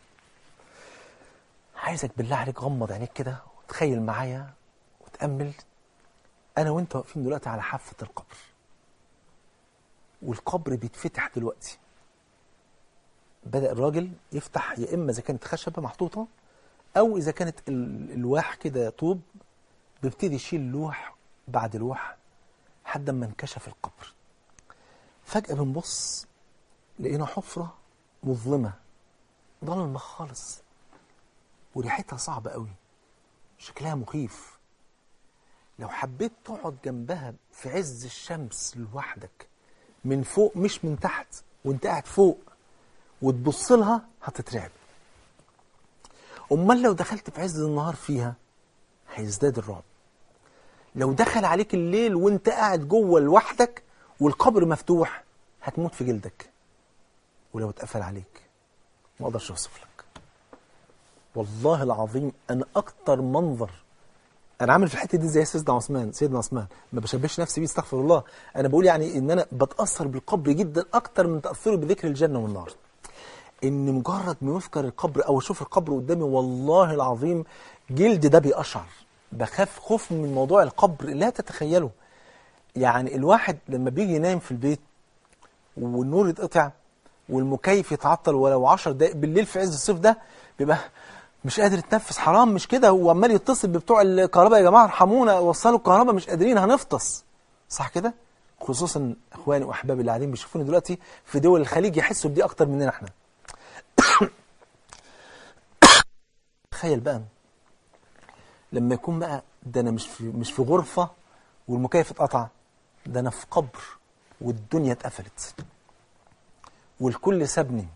عايزك بالله عليك غمض عينيك كده وتخيل معايا وتامل انا وانت واقفين دلوقتي على حافه القبر والقبر بيتفتح دلوقتي بدا الراجل يفتح يا اما اذا كانت خشبه محطوطه او اذا كانت الواح كده طوب بيبتدي يشيل لوح بعد لوح لحد ما انكشف القبر فجأة بنبص لقينا حفرة مظلمة ضلمة خالص وريحتها صعبة قوي شكلها مخيف لو حبيت تقعد جنبها في عز الشمس لوحدك من فوق مش من تحت وانت قاعد فوق وتبص لها هتترعب امال لو دخلت في عز النهار فيها هيزداد الرعب لو دخل عليك الليل وانت قاعد جوه لوحدك والقبر مفتوح هتموت في جلدك ولو اتقفل عليك ما اقدرش اوصف لك والله العظيم انا اكتر منظر انا عامل في الحته دي زي سيدنا عثمان سيدنا عثمان ما بشبهش نفسي بيه استغفر الله انا بقول يعني ان انا بتاثر بالقبر جدا اكتر من تاثري بذكر الجنه والنار ان مجرد ما يذكر القبر او اشوف القبر قدامي والله العظيم جلد ده بيقشعر بخاف خوف من موضوع القبر لا تتخيله يعني الواحد لما بيجي ينام في البيت والنور يتقطع والمكيف يتعطل ولو 10 دقايق بالليل في عز الصيف ده بيبقى مش قادر يتنفس حرام مش كده هو عمال يتصل ببتوع الكهرباء يا جماعه ارحمونا وصلوا الكهرباء مش قادرين هنفطس صح كده خصوصا اخواني واحبابي اللي قاعدين بيشوفوني دلوقتي في دول الخليج يحسوا بدي اكتر مننا احنا تخيل بقى لما يكون بقى ده انا مش في مش في غرفه والمكيف اتقطع ده انا في قبر والدنيا اتقفلت والكل سابني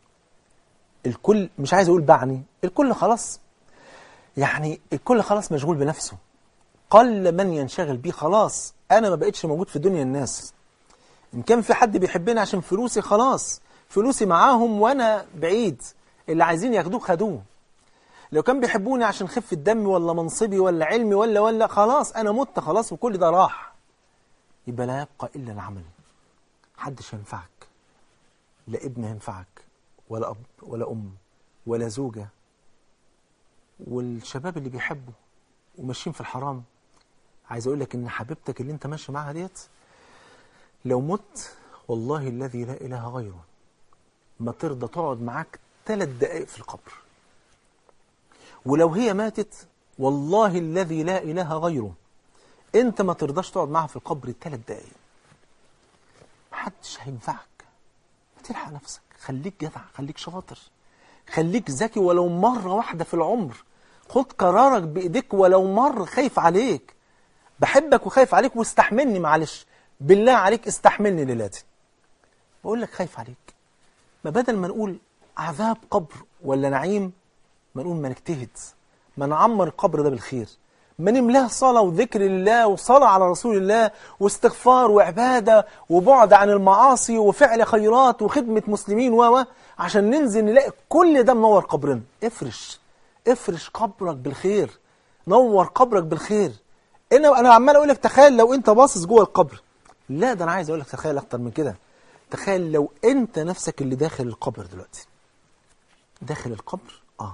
الكل مش عايز اقول باعني الكل خلاص يعني الكل خلاص مشغول بنفسه قل من ينشغل بيه خلاص انا ما بقتش موجود في دنيا الناس ان كان في حد بيحبني عشان فلوسي خلاص فلوسي معاهم وانا بعيد اللي عايزين ياخدوه خدوه لو كان بيحبوني عشان خفة دمي ولا منصبي ولا علمي ولا ولا خلاص انا مت خلاص وكل ده راح يبقى لا يبقى الا العمل محدش ينفعك لا ابن ينفعك ولا اب ولا ام ولا زوجه والشباب اللي بيحبوا وماشيين في الحرام عايز اقول لك ان حبيبتك اللي انت ماشي معاها ديت لو مت والله الذي لا اله غيره ما ترضى تقعد معاك ثلاث دقائق في القبر ولو هي ماتت والله الذي لا اله غيره انت ما ترضاش تقعد معاها في القبر ثلاث دقائق محدش هينفعك ما تلحق نفسك خليك جدع خليك شاطر خليك ذكي ولو مرة واحدة في العمر خد قرارك بإيديك ولو مرة خايف عليك بحبك وخايف عليك واستحملني معلش بالله عليك استحملني ليلاتي بقول لك خايف عليك ما بدل ما نقول عذاب قبر ولا نعيم ما نقول ما نجتهد ما نعمر القبر ده بالخير ما نملاه صلاة وذكر لله وصلاة على رسول الله واستغفار وعبادة وبعد عن المعاصي وفعل خيرات وخدمة مسلمين و عشان ننزل نلاقي كل ده منور قبرنا افرش افرش قبرك بالخير نور قبرك بالخير انا انا عمال اقول لك تخيل لو انت باصص جوه القبر لا ده انا عايز اقول لك تخيل اكتر من كده تخيل لو انت نفسك اللي داخل القبر دلوقتي داخل القبر اه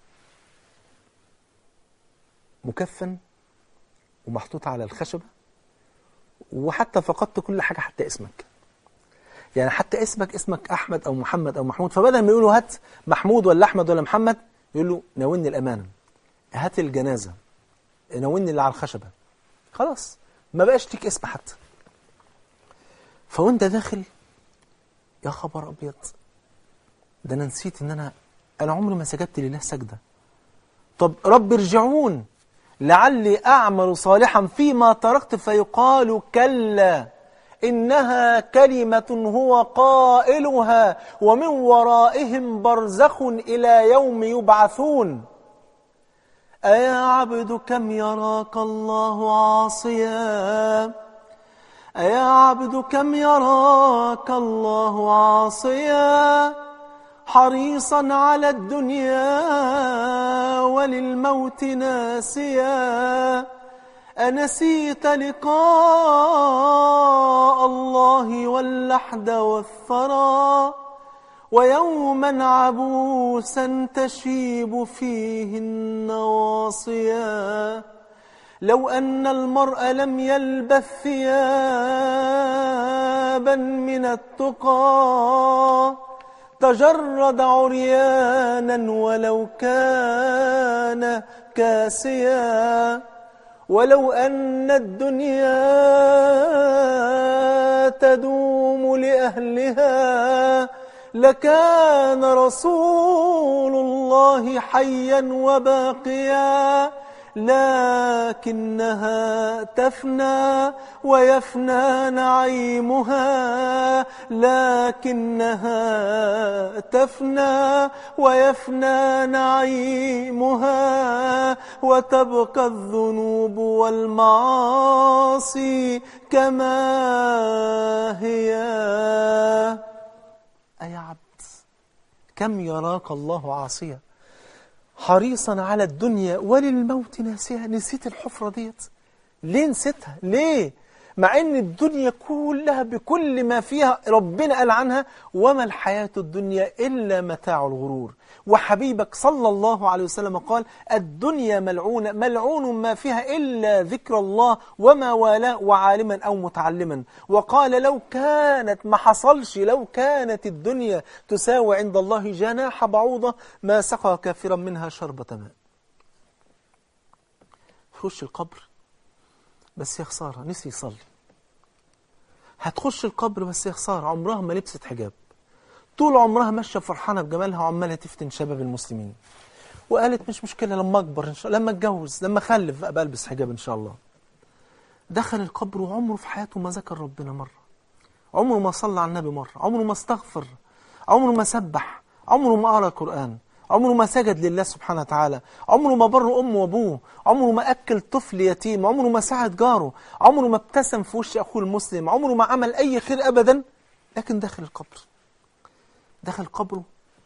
مكفن ومحطوط على الخشبة وحتى فقدت كل حاجة حتى اسمك يعني حتى اسمك اسمك أحمد أو محمد أو محمود فبدل ما يقولوا هات محمود ولا أحمد ولا محمد يقول له ناولني الأمانة هات الجنازة ناولني اللي على الخشبة خلاص ما بقاش ليك اسم حتى فوانت داخل يا خبر أبيض ده أنا نسيت إن أنا أنا عمري ما سجدت لله سجدة طب رب ارجعون لعلي أعمل صالحا فيما تركت فيقال كلا إنها كلمة هو قائلها ومن ورائهم برزخ إلى يوم يبعثون أيا عبد كم يراك الله عاصيا أيا عبد كم يراك الله عاصيا حريصا على الدنيا وللموت ناسيا أنسيت لقاء الله واللحد والثرى ويوما عبوسا تشيب فيه النواصيا لو أن المرء لم يلبث ثيابا من التقى تجرد عريانا ولو كان كاسيا ولو أن الدنيا تدوم لأهلها لكان رسول الله حيا وباقيا لكنها تفنى ويفنى نعيمها لكنها تفنى ويفنى نعيمها وتبقى الذنوب والمعاصي كما هي أي عبد كم يراك الله عاصيا حريصا على الدنيا وللموت ناسيها نسيت الحفرة ديت ليه نسيتها ليه مع ان الدنيا كلها بكل ما فيها ربنا قال عنها وما الحياة الدنيا إلا متاع الغرور وحبيبك صلى الله عليه وسلم قال الدنيا ملعونة ملعون ما فيها إلا ذكر الله وما والاه وعالما أو متعلما وقال لو كانت ما حصلش لو كانت الدنيا تساوي عند الله جناح بعوضة ما سقى كافرا منها شربة ماء خش القبر بس يا خسارة نسي يصلي هتخش القبر بس يا خسارة عمرها ما لبست حجاب طول عمرها ماشية فرحانة بجمالها وعمالة تفتن شباب المسلمين وقالت مش مشكلة لما أكبر إن شاء الله لما أتجوز لما أخلف بقى بلبس حجاب إن شاء الله دخل القبر وعمره في حياته ما ذكر ربنا مرة عمره ما صلى على النبي مرة عمره ما استغفر عمره ما سبح عمره ما قرأ القرآن عمره ما سجد لله سبحانه وتعالى عمره ما بر أمه وأبوه عمره ما أكل طفل يتيم عمره ما ساعد جاره عمره ما ابتسم في وش أخوه المسلم عمره ما عمل أي خير أبدا لكن دخل القبر دخل قبره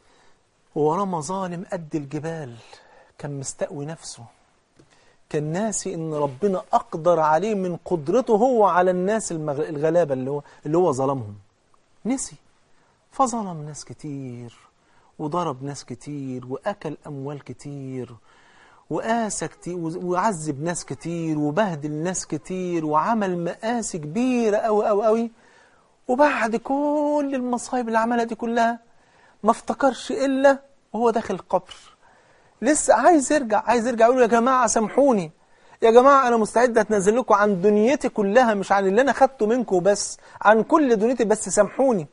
ووراه مظالم قد الجبال كان مستقوي نفسه كان ناسي ان ربنا اقدر عليه من قدرته هو على الناس المغ... الغلابه اللي هو اللي هو ظلمهم نسي فظلم ناس كتير وضرب ناس كتير واكل اموال كتير وقاسى كتير وعذب ناس كتير وبهدل ناس كتير وعمل مقاسي كبيره قوي قوي قوي وبعد كل المصايب اللي عملها دي كلها ما افتكرش الا وهو داخل القبر لسه عايز يرجع عايز يرجع يقول يا جماعه سامحوني يا جماعه انا مستعد اتنازل لكم عن دنيتي كلها مش عن اللي انا خدته منكم بس عن كل دنيتي بس سامحوني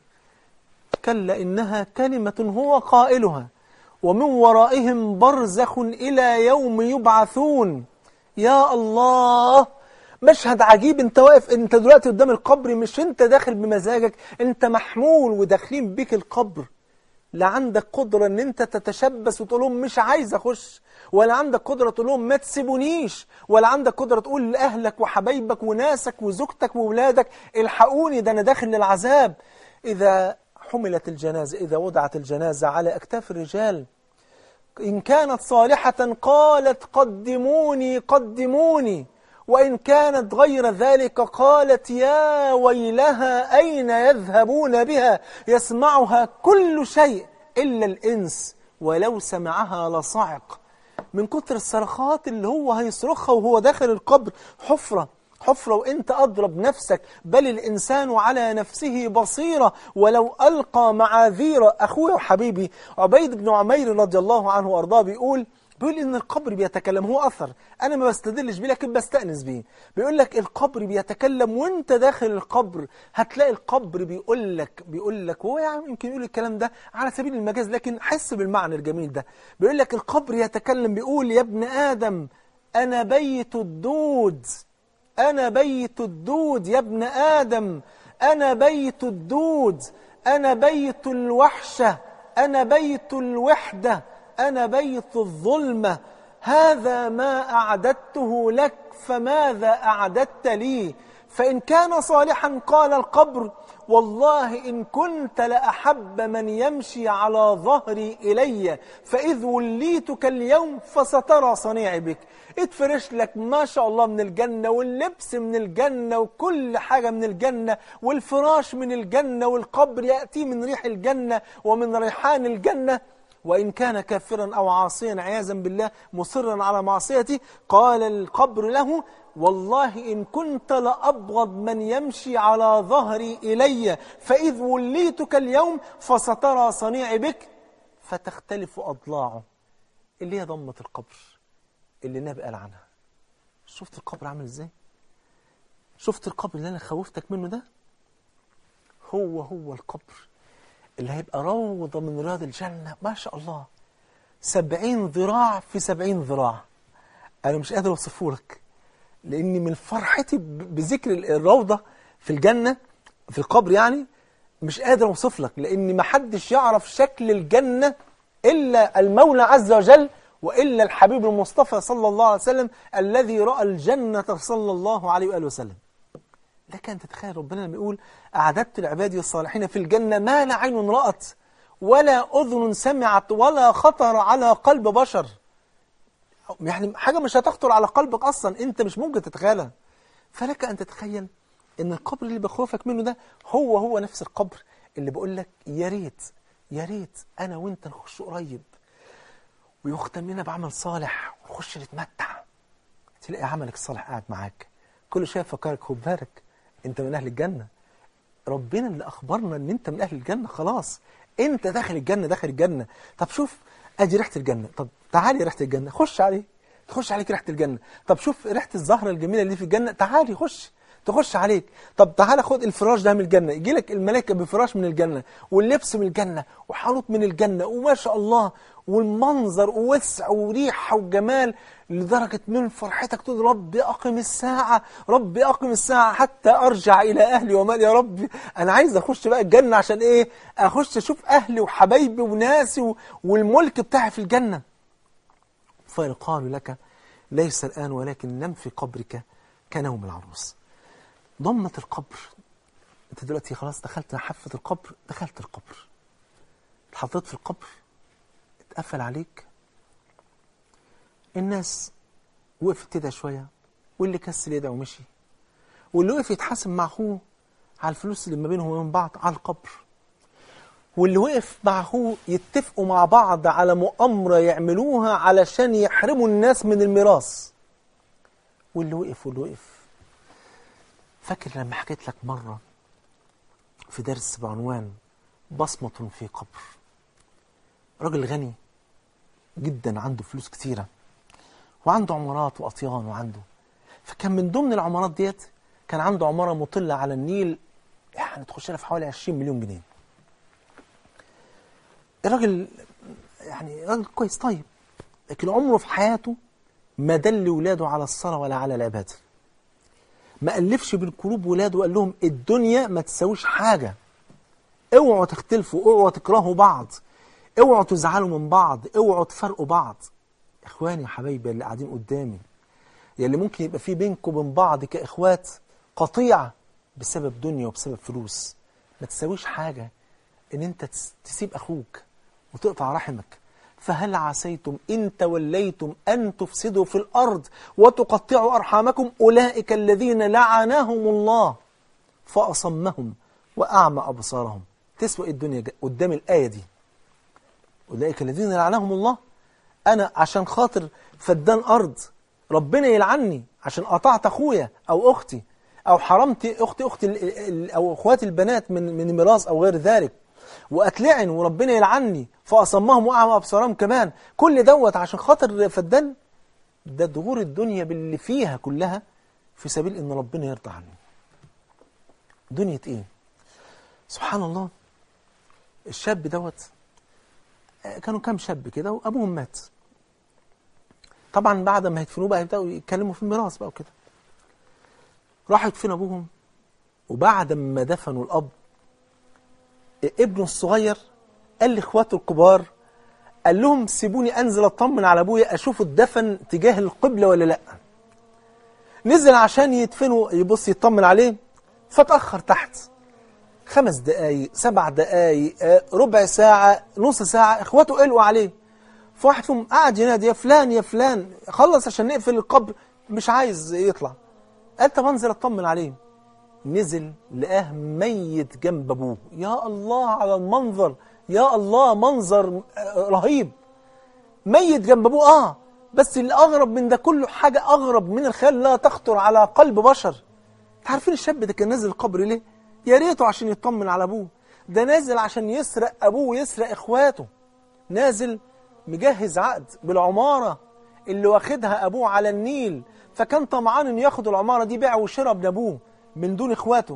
كلا انها كلمه هو قائلها ومن ورائهم برزخ الى يوم يبعثون يا الله مشهد عجيب انت واقف انت دلوقتي قدام القبر مش انت داخل بمزاجك انت محمول وداخلين بيك القبر لا عندك قدرة ان انت تتشبث وتقول لهم مش عايز اخش ولا عندك قدرة تقول لهم ما تسيبونيش ولا عندك قدرة تقول لأهلك وحبايبك وناسك وزوجتك وولادك الحقوني ده انا داخل للعذاب إذا حملت الجنازة إذا وضعت الجنازة على أكتاف الرجال إن كانت صالحة قالت قدموني قدموني وإن كانت غير ذلك قالت يا ويلها أين يذهبون بها يسمعها كل شيء إلا الإنس ولو سمعها لصعق من كتر الصرخات اللي هو هيصرخها وهو داخل القبر حفرة حفرة وإنت أضرب نفسك بل الإنسان على نفسه بصيرة ولو ألقى معاذير أخوي وحبيبي عبيد بن عمير رضي الله عنه وأرضاه بيقول بيقول ان القبر بيتكلم هو اثر انا ما بستدلش بيه لكن بستانس بيه بيقول لك القبر بيتكلم وانت داخل القبر هتلاقي القبر بيقول لك بيقول لك هو يعني يمكن يقول الكلام ده على سبيل المجاز لكن حس بالمعنى الجميل ده بيقول لك القبر يتكلم بيقول يا ابن ادم انا بيت الدود انا بيت الدود يا ابن ادم انا بيت الدود انا بيت الوحشه انا بيت الوحده أنا بيت الظلمة هذا ما أعددته لك فماذا أعددت لي فإن كان صالحا قال القبر والله إن كنت لأحب من يمشي على ظهري إلي فإذ وليتك اليوم فسترى صنيعي بك اتفرش لك ما شاء الله من الجنة واللبس من الجنة وكل حاجة من الجنة والفراش من الجنة والقبر يأتي من ريح الجنة ومن ريحان الجنة وإن كان كافرا أو عاصيا عياذا بالله مصرا على معصيته قال القبر له والله إن كنت لأبغض من يمشي على ظهري إلي فإذ وليتك اليوم فسترى صنيعي بك فتختلف أضلاعه اللي هي ضمة القبر اللي النبي قال عنها شفت القبر عامل ازاي شفت القبر اللي أنا خوفتك منه ده هو هو القبر اللي هيبقى روضة من رياض الجنة ما شاء الله سبعين ذراع في سبعين ذراع انا مش قادر اوصفه لك لاني من فرحتي ب- بذكر الروضه في الجنه في القبر يعني مش قادر اوصف لك لان ما حدش يعرف شكل الجنه الا المولى عز وجل والا الحبيب المصطفى صلى الله عليه وسلم الذي راى الجنه صلى الله عليه واله وسلم لك ان تتخيل ربنا لما يقول اعددت لعبادي الصالحين في الجنه ما لا عين رات ولا اذن سمعت ولا خطر على قلب بشر يعني حاجه مش هتخطر على قلبك اصلا انت مش ممكن تتخيلها فلك ان تتخيل ان القبر اللي بخوفك منه ده هو هو نفس القبر اللي بقول لك يا ريت يا ريت انا وانت نخش قريب ويختم لنا بعمل صالح ونخش نتمتع تلاقي عملك الصالح قاعد معاك كل شويه يفكرك خد بالك انت من اهل الجنه ربنا اللي اخبرنا ان انت من اهل الجنه خلاص انت داخل الجنه داخل الجنه طب شوف ادي ريحه الجنه طب تعالي ريحه الجنه خش عليه تخش عليك ريحه الجنه طب شوف ريحه الزهره الجميله اللي في الجنه تعالي خش تخش عليك طب تعالى خد الفراش ده من الجنه يجي لك الملائكه بفراش من الجنه واللبس من الجنه وحانوت من الجنه وما شاء الله والمنظر ووسع وريحه وجمال لدرجه من فرحتك تقول ربي اقم الساعه ربي اقم الساعه حتى ارجع الى اهلي ومالي يا ربي انا عايز اخش بقى الجنه عشان ايه اخش اشوف اهلي وحبايبي وناسي و- والملك بتاعي في الجنه فيقال لك ليس الآن ولكن نم في قبرك كنوم العروس ضمة القبر انت دلوقتي خلاص دخلت حافة القبر دخلت القبر اتحطيت في القبر اتقفل عليك الناس وقفت تدعي شوية واللي كسل يدعي ومشي واللي وقف يتحاسب مع اخوه على الفلوس اللي ما بينهم وبين بعض على القبر واللي وقف مع اخوه يتفقوا مع بعض على مؤامرة يعملوها علشان يحرموا الناس من الميراث واللي وقف واللي وقف فاكر لما حكيت لك مرة في درس بعنوان بصمة في قبر راجل غني جدا عنده فلوس كتيرة وعنده عمارات وأطيان وعنده فكان من ضمن العمارات ديت كان عنده عمارة مطلة على النيل يعني تخش لها في حوالي 20 مليون جنيه الراجل يعني راجل كويس طيب لكن عمره في حياته ما دل ولاده على الصلاة ولا على العبادة ما ألفش بين قلوب ولاده وقال لهم الدنيا ما تساويش حاجة اوعوا تختلفوا اوعوا تكرهوا بعض اوعوا تزعلوا من بعض اوعوا تفرقوا بعض اخواني يا حبايبي اللي قاعدين قدامي يا اللي ممكن يبقى في بينكم وبين بعض كاخوات قطيعة بسبب دنيا وبسبب فلوس ما تساويش حاجة ان انت تس- تسيب اخوك وتقطع رحمك فهل عسيتم إن توليتم أن تفسدوا في الأرض وتقطعوا أرحامكم أولئك الذين لعنهم الله فأصمهم وأعمى أبصارهم تسوى إيه الدنيا جا- قدام الآية دي أولئك الذين لعنهم الله أنا عشان خاطر فدان أرض ربنا يلعني عشان قطعت أخويا أو أختي أو حرمت أختي أختي ال- ال- أو أخواتي البنات من من ميراث أو غير ذلك وأتلعن وربنا يلعني فأصمهم وأعمى أبصارهم كمان كل دوت عشان خاطر فدان ده ظهور الدنيا باللي فيها كلها في سبيل إن ربنا يرضى عني دنيا إيه سبحان الله الشاب دوت آه، كانوا كام شاب كده وأبوهم مات طبعا بعد ما يدفنوه بقى يبدأوا يتكلموا في الميراث بقى وكده راحوا يدفنوا أبوهم وبعد ما دفنوا الأب ابنه الصغير قال لاخواته الكبار قال لهم سيبوني انزل اطمن على ابويا اشوف الدفن تجاه القبله ولا لا نزل عشان يدفنه يبص يطمن عليه فتاخر تحت خمس دقايق سبع دقايق آه، ربع ساعة نص ساعة اخواته قلقوا عليه فواحد فيهم قعد ينادي يا فلان يا فلان خلص عشان نقفل القبر مش عايز يطلع قال طب انزل اطمن عليه نزل لقاه ميت جنب ابوه يا الله على المنظر يا الله منظر آه، رهيب ميت جنب ابوه اه بس الاغرب من ده كله حاجه اغرب من الخيال لا تخطر على قلب بشر انت عارفين الشاب ده كان نازل القبر ليه يا ريته عشان يطمن على ابوه ده نازل عشان يسرق ابوه ويسرق اخواته نازل مجهز عقد بالعماره اللي واخدها ابوه على النيل فكان طمعان انه ياخد العماره دي بيع وشراء من ابوه من دون اخواته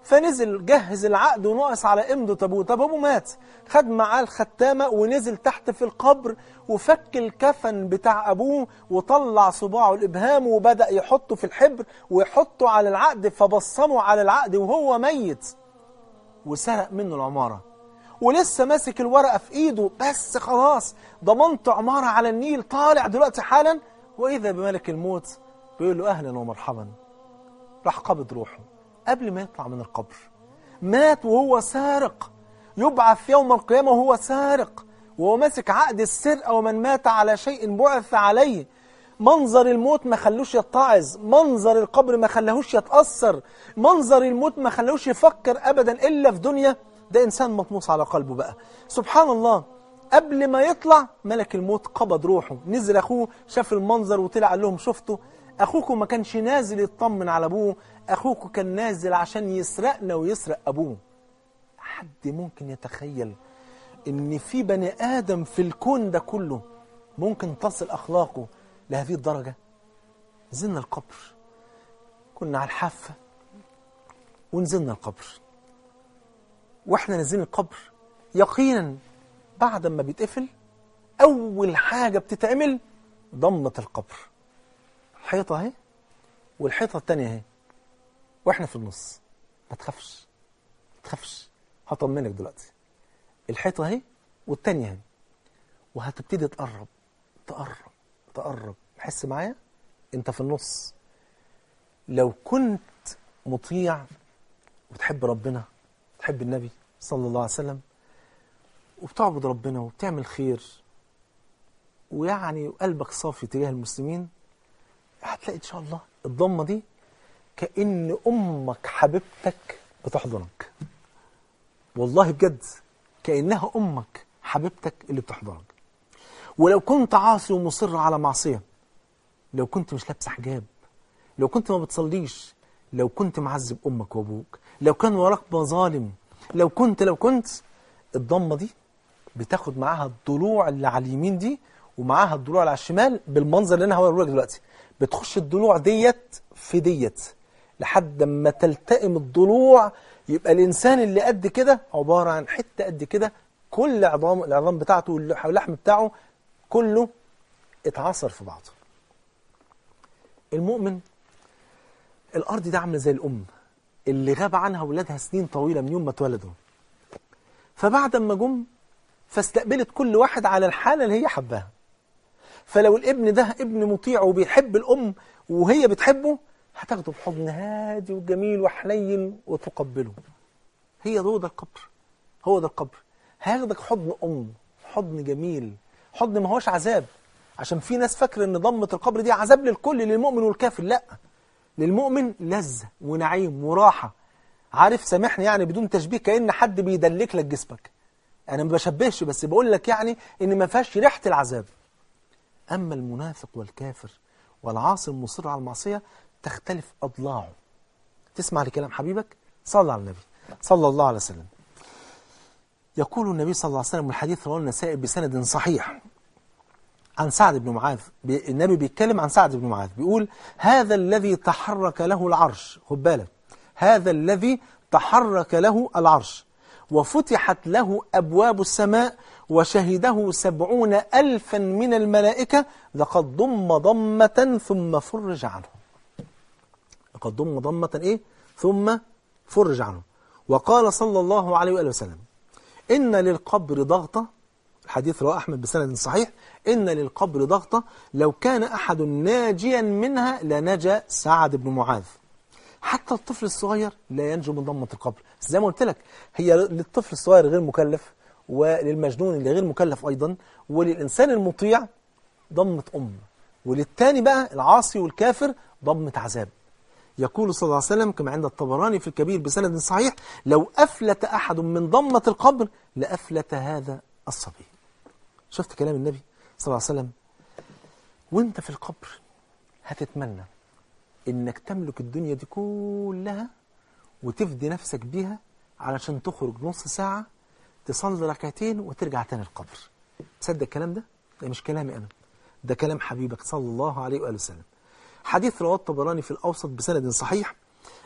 فنزل جهز العقد وناقص على امضة ابوه طب ابوه مات خد معاه الختامة ونزل تحت في القبر وفك الكفن بتاع ابوه وطلع صباعه الابهام وبدأ يحطه في الحبر ويحطه على العقد فبصمه على العقد وهو ميت وسرق منه العمارة ولسه ماسك الورقة في ايده بس خلاص ضمنت عمارة على النيل طالع دلوقتي حالا واذا بملك الموت بيقول له اهلا ومرحبا راح قبض روحه قبل ما يطلع من القبر مات وهو سارق يبعث يوم القيامة وهو سارق وهو ماسك عقد السرقة ومن مات على شيء بعث عليه منظر الموت ما خلوش يتعظ منظر القبر ما خلاهوش يتأثر منظر الموت ما خلاهوش يفكر أبدا إلا في دنيا ده إنسان مطموس على قلبه بقى سبحان الله قبل ما يطلع ملك الموت قبض روحه نزل أخوه شاف المنظر وطلع قال لهم شفتوا أخوكم ما كانش نازل يطمن على أبوه أخوكم كان نازل عشان يسرقنا ويسرق أبوه حد ممكن يتخيل إن في بني آدم في الكون ده كله ممكن تصل أخلاقه لهذه الدرجة نزلنا القبر كنا على الحافة ونزلنا القبر واحنا نازلين القبر يقينا بعد ما بيتقفل أول حاجة بتتعمل ضمة القبر حيطة اهي والحيطة التانية اهي واحنا في النص ما تخافش ما تخافش هطمنك دلوقتي الحيطة اهي والتانية اهي وهتبتدي تقرب تقرب تقرب حس معايا انت في النص لو كنت مطيع وتحب ربنا تحب النبي صلى الله عليه وسلم وبتعبد ربنا وبتعمل خير ويعني قلبك صافي تجاه المسلمين هتلاقي ان شاء الله الضمه دي كأن امك حبيبتك بتحضنك والله بجد كأنها امك حبيبتك اللي بتحضنك ولو كنت عاصي ومصر على معصيه لو كنت مش لابسه حجاب لو كنت ما بتصليش لو كنت معذب امك وابوك لو كان وراك مظالم لو كنت لو كنت الضمه دي بتاخد معاها الضلوع اللي على اليمين دي ومعاها الضلوع اللي على الشمال بالمنظر اللي انا هوريه لك دلوقتي بتخش الضلوع ديت في ديت لحد ما تلتئم الضلوع يبقى الانسان اللي قد كده عباره عن حته قد كده كل عظام العظام بتاعته واللحم بتاعه كله اتعصر في بعضه المؤمن الارض دي عامله زي الام اللي غاب عنها اولادها سنين طويله من يوم ما اتولدوا فبعد ما جم فاستقبلت كل واحد على الحاله اللي هي حباها فلو الابن ده ابن مطيع وبيحب الام وهي بتحبه هتاخده بحضن هادي وجميل وحنين وتقبله هي هو ده القبر هو ده القبر هياخدك حضن ام حضن جميل حضن ما هوش عذاب عشان في ناس فاكره ان ضمه القبر دي عذاب للكل للمؤمن والكافر لا للمؤمن لذة ونعيم وراحة عارف سامحني يعني بدون تشبيه كأن حد بيدلك لك جسمك أنا ما بشبهش بس بقول لك يعني إن ما فيهاش ريحة العذاب أما المنافق والكافر والعاصي المصر على المعصية تختلف أضلاعه تسمع لكلام حبيبك صلى على النبي صلى الله عليه وسلم يقول النبي صلى الله عليه وسلم الحديث رواه النسائي بسند صحيح عن سعد بن معاذ بي- النبي بيتكلم عن سعد بن معاذ بيقول هذا الذي تحرك له العرش خد بالك هذا الذي تحرك له العرش وفتحت له أبواب السماء وشهده سبعون ألفا من الملائكة لقد ضم ضمة ثم فرج عنه لقد ضم ضمة إيه ثم فرج عنه وقال صلى الله عليه وآله وسلم إن للقبر ضغطة الحديث رواه أحمد بسند صحيح إن للقبر ضغطة لو كان أحد ناجيا منها لنجا سعد بن معاذ حتى الطفل الصغير لا ينجو من ضمة القبر زي ما قلت لك هي للطفل الصغير غير مكلف وللمجنون اللي غير مكلف أيضا وللإنسان المطيع ضمة أم وللتاني بقى العاصي والكافر ضمة عذاب يقول صلى الله عليه وسلم كما عند الطبراني في الكبير بسند صحيح لو أفلت أحد من ضمة القبر لأفلت هذا الصبي شفت كلام النبي صلى الله عليه وسلم وانت في القبر هتتمنى انك تملك الدنيا دي كلها وتفدي نفسك بيها علشان تخرج نص ساعة تصلي ركعتين وترجع تاني القبر تصدق الكلام ده؟ ده مش كلامي أنا ده كلام حبيبك صلى الله عليه وآله وسلم حديث رواه الطبراني في الأوسط بسند صحيح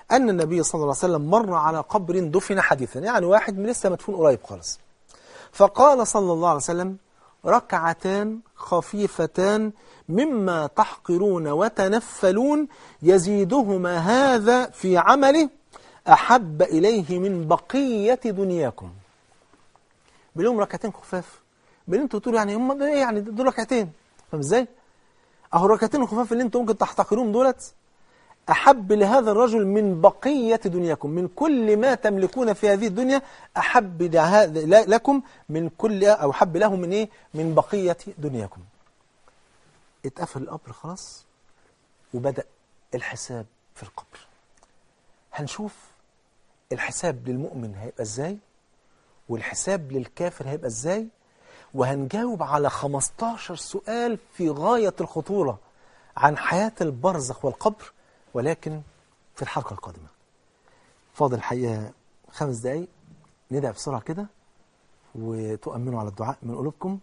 أن النبي صلى الله عليه وسلم مر على قبر دفن حديثا يعني واحد من لسه مدفون قريب خالص فقال صلى الله عليه وسلم ركعتان خفيفتان مما تحقرون وتنفلون يزيدهما هذا في عمله أحب إليه من بقية دنياكم بلهم ركعتين خفاف بل انتوا تقولوا يعني هم ايه يعني دول ركعتين فاهم ازاي؟ اهو الركعتين الخفاف اللي انتوا ممكن تحتقروهم دولت أحب لهذا الرجل من بقية دنياكم من كل ما تملكون في هذه الدنيا أحب لهذا- لكم من كل أو أحب له من إيه من بقية دنياكم اتقفل القبر خلاص وبدأ الحساب في القبر هنشوف الحساب للمؤمن هيبقى ازاي والحساب للكافر هيبقى ازاي وهنجاوب على 15 سؤال في غاية الخطورة عن حياة البرزخ والقبر ولكن في الحلقة القادمة فاضل الحقيقة خمس دقايق ندعي بسرعة كده وتؤمنوا على الدعاء من قلوبكم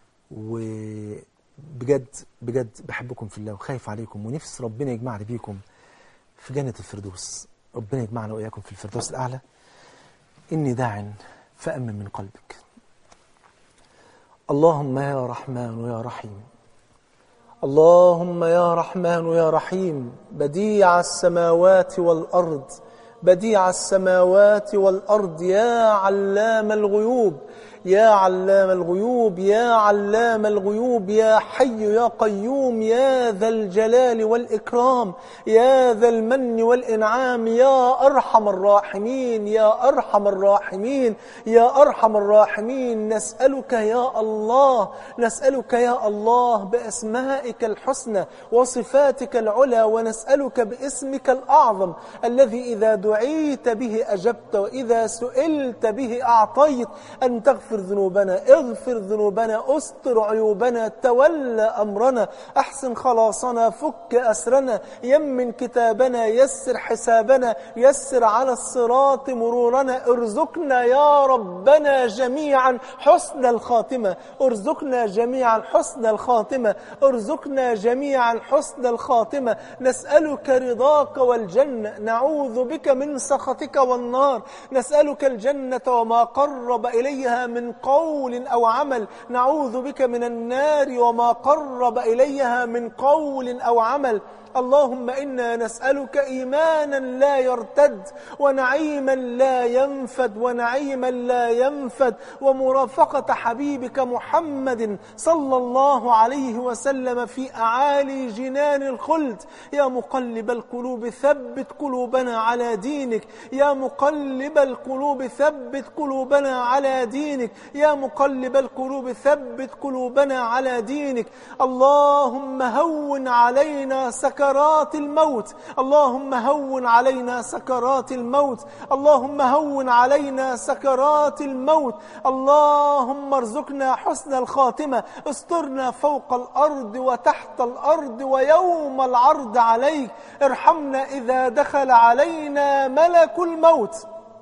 وبجد بجد بحبكم في الله وخايف عليكم ونفس ربنا يجمعني بيكم في جنة الفردوس ربنا يجمعنا وإياكم في الفردوس الأعلى إني داع فأمن من قلبك اللهم يا رحمن يا رحيم اللهم يا رحمن يا رحيم بديع السماوات والأرض بديع السماوات والأرض يا علام الغيوب يا علام الغيوب يا علام الغيوب يا حي يا قيوم يا ذا الجلال والإكرام يا ذا المن والإنعام يا أرحم الراحمين يا أرحم الراحمين يا أرحم الراحمين نسألك يا الله نسألك يا الله بأسمائك الحسنى وصفاتك العلى ونسألك باسمك الأعظم الذي إذا دعيت به أجبت وإذا سئلت به أعطيت أن تغفر ذنوبنا اغفر ذنوبنا استر عيوبنا تولى أمرنا أحسن خلاصنا فك أسرنا يمن كتابنا يسر حسابنا يسر على الصراط مرورنا ارزقنا يا ربنا جميعا حسن الخاتمة ارزقنا جميعا حسن الخاتمة ارزقنا جميعا حسن الخاتمة نسألك رضاك والجنة نعوذ بك من سخطك والنار نسألك الجنة وما قرب إليها من قول أو عمل نعوذ بك من النار وما قرب إليها من قول أو عمل اللهم إنا نسألك إيمانا لا يرتد ونعيما لا ينفد ونعيما لا ينفد ومرافقة حبيبك محمد صلى الله عليه وسلم في أعالي جنان الخلد يا مقلب القلوب ثبت قلوبنا على دينك يا مقلب القلوب ثبت قلوبنا على دينك يا مقلب القلوب ثبت قلوبنا على دينك اللهم هون علينا سكرات الموت اللهم هون علينا سكرات الموت اللهم هون علينا سكرات الموت اللهم ارزقنا حسن الخاتمة استرنا فوق الأرض وتحت الأرض ويوم العرض عليك ارحمنا إذا دخل علينا ملك الموت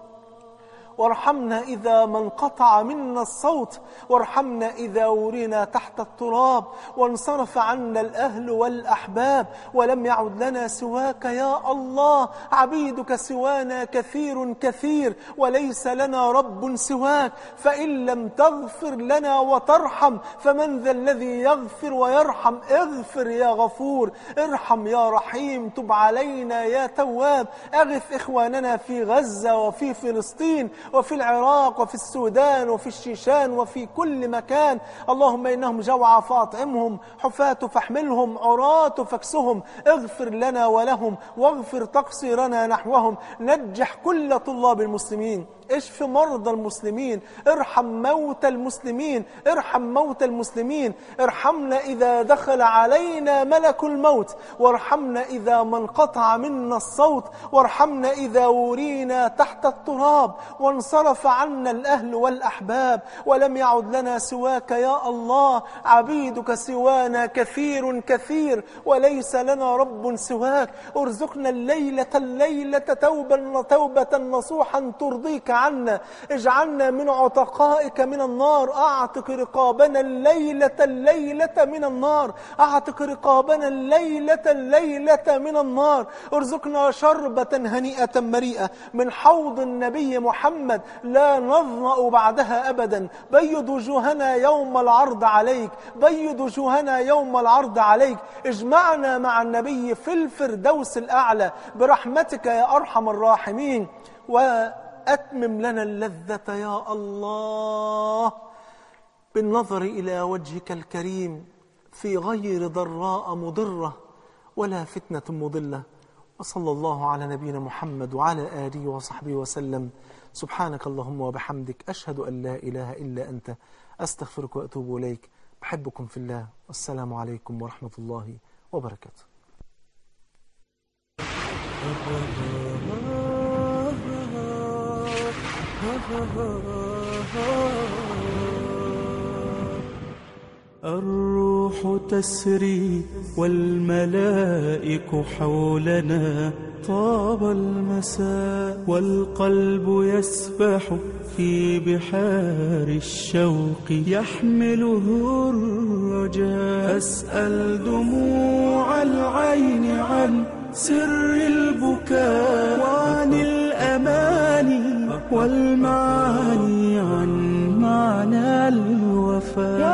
وارحمنا إذا ما انقطع منا الصوت وارحمنا إذا ورينا تحت التراب وانصرف عنا الأهل والأحباب ولم يعد لنا سواك يا الله عبيدك سوانا كثير كثير وليس لنا رب سواك فإن لم تغفر لنا وترحم فمن ذا الذي يغفر ويرحم اغفر يا غفور ارحم يا رحيم تب علينا يا تواب أغث إخواننا في غزة وفي فلسطين وفي العراق وفي السودان وفي الشيشان وفي كل مكان اللهم إنهم جوعى فاطعمهم حفاة فاحملهم عراة فاكسهم اغفر لنا ولهم واغفر تقصيرنا نحوهم نجح كل طلاب المسلمين اشف مرضى المسلمين ارحم موتى المسلمين ارحم موتى المسلمين ارحمنا إذا دخل علينا ملك الموت وارحمنا إذا ما انقطع منا الصوت وارحمنا إذا ورينا تحت التراب وانصرف عنا الأهل والأحباب ولم يعد لنا سواك يا الله عبيدك سوانا كثير كثير وليس لنا رب سواك ارزقنا الليلة الليلة توبا توبة نصوحا ترضيك اجعلنا اجعلنا من عتقائك من النار اعتق رقابنا الليلة الليلة من النار اعتق رقابنا الليلة الليلة من النار ارزقنا شربة هنيئة مريئة من حوض النبي محمد لا نظمأ بعدها أبدا بيض وجوهنا يوم العرض عليك بيض وجوهنا يوم العرض عليك اجمعنا مع النبي في الفردوس الأعلى برحمتك يا أرحم الراحمين وأتمم لنا اللذة يا الله بالنظر إلى وجهك الكريم في غير ضراء مضرة ولا فتنة مضلة وصلى الله على نبينا محمد وعلى آله وصحبه وسلم سبحانك اللهم وبحمدك أشهد أن لا إله إلا أنت أستغفرك وأتوب إليك بحبكم في الله والسلام عليكم ورحمة الله وبركاته الروح تسري والملائك حولنا طاب المساء والقلب يسبح في بحار الشوق يحمله الرجاء أسأل دموع العين عن سر البكاء وعن الأماني والمعاني عن معنى الوفاء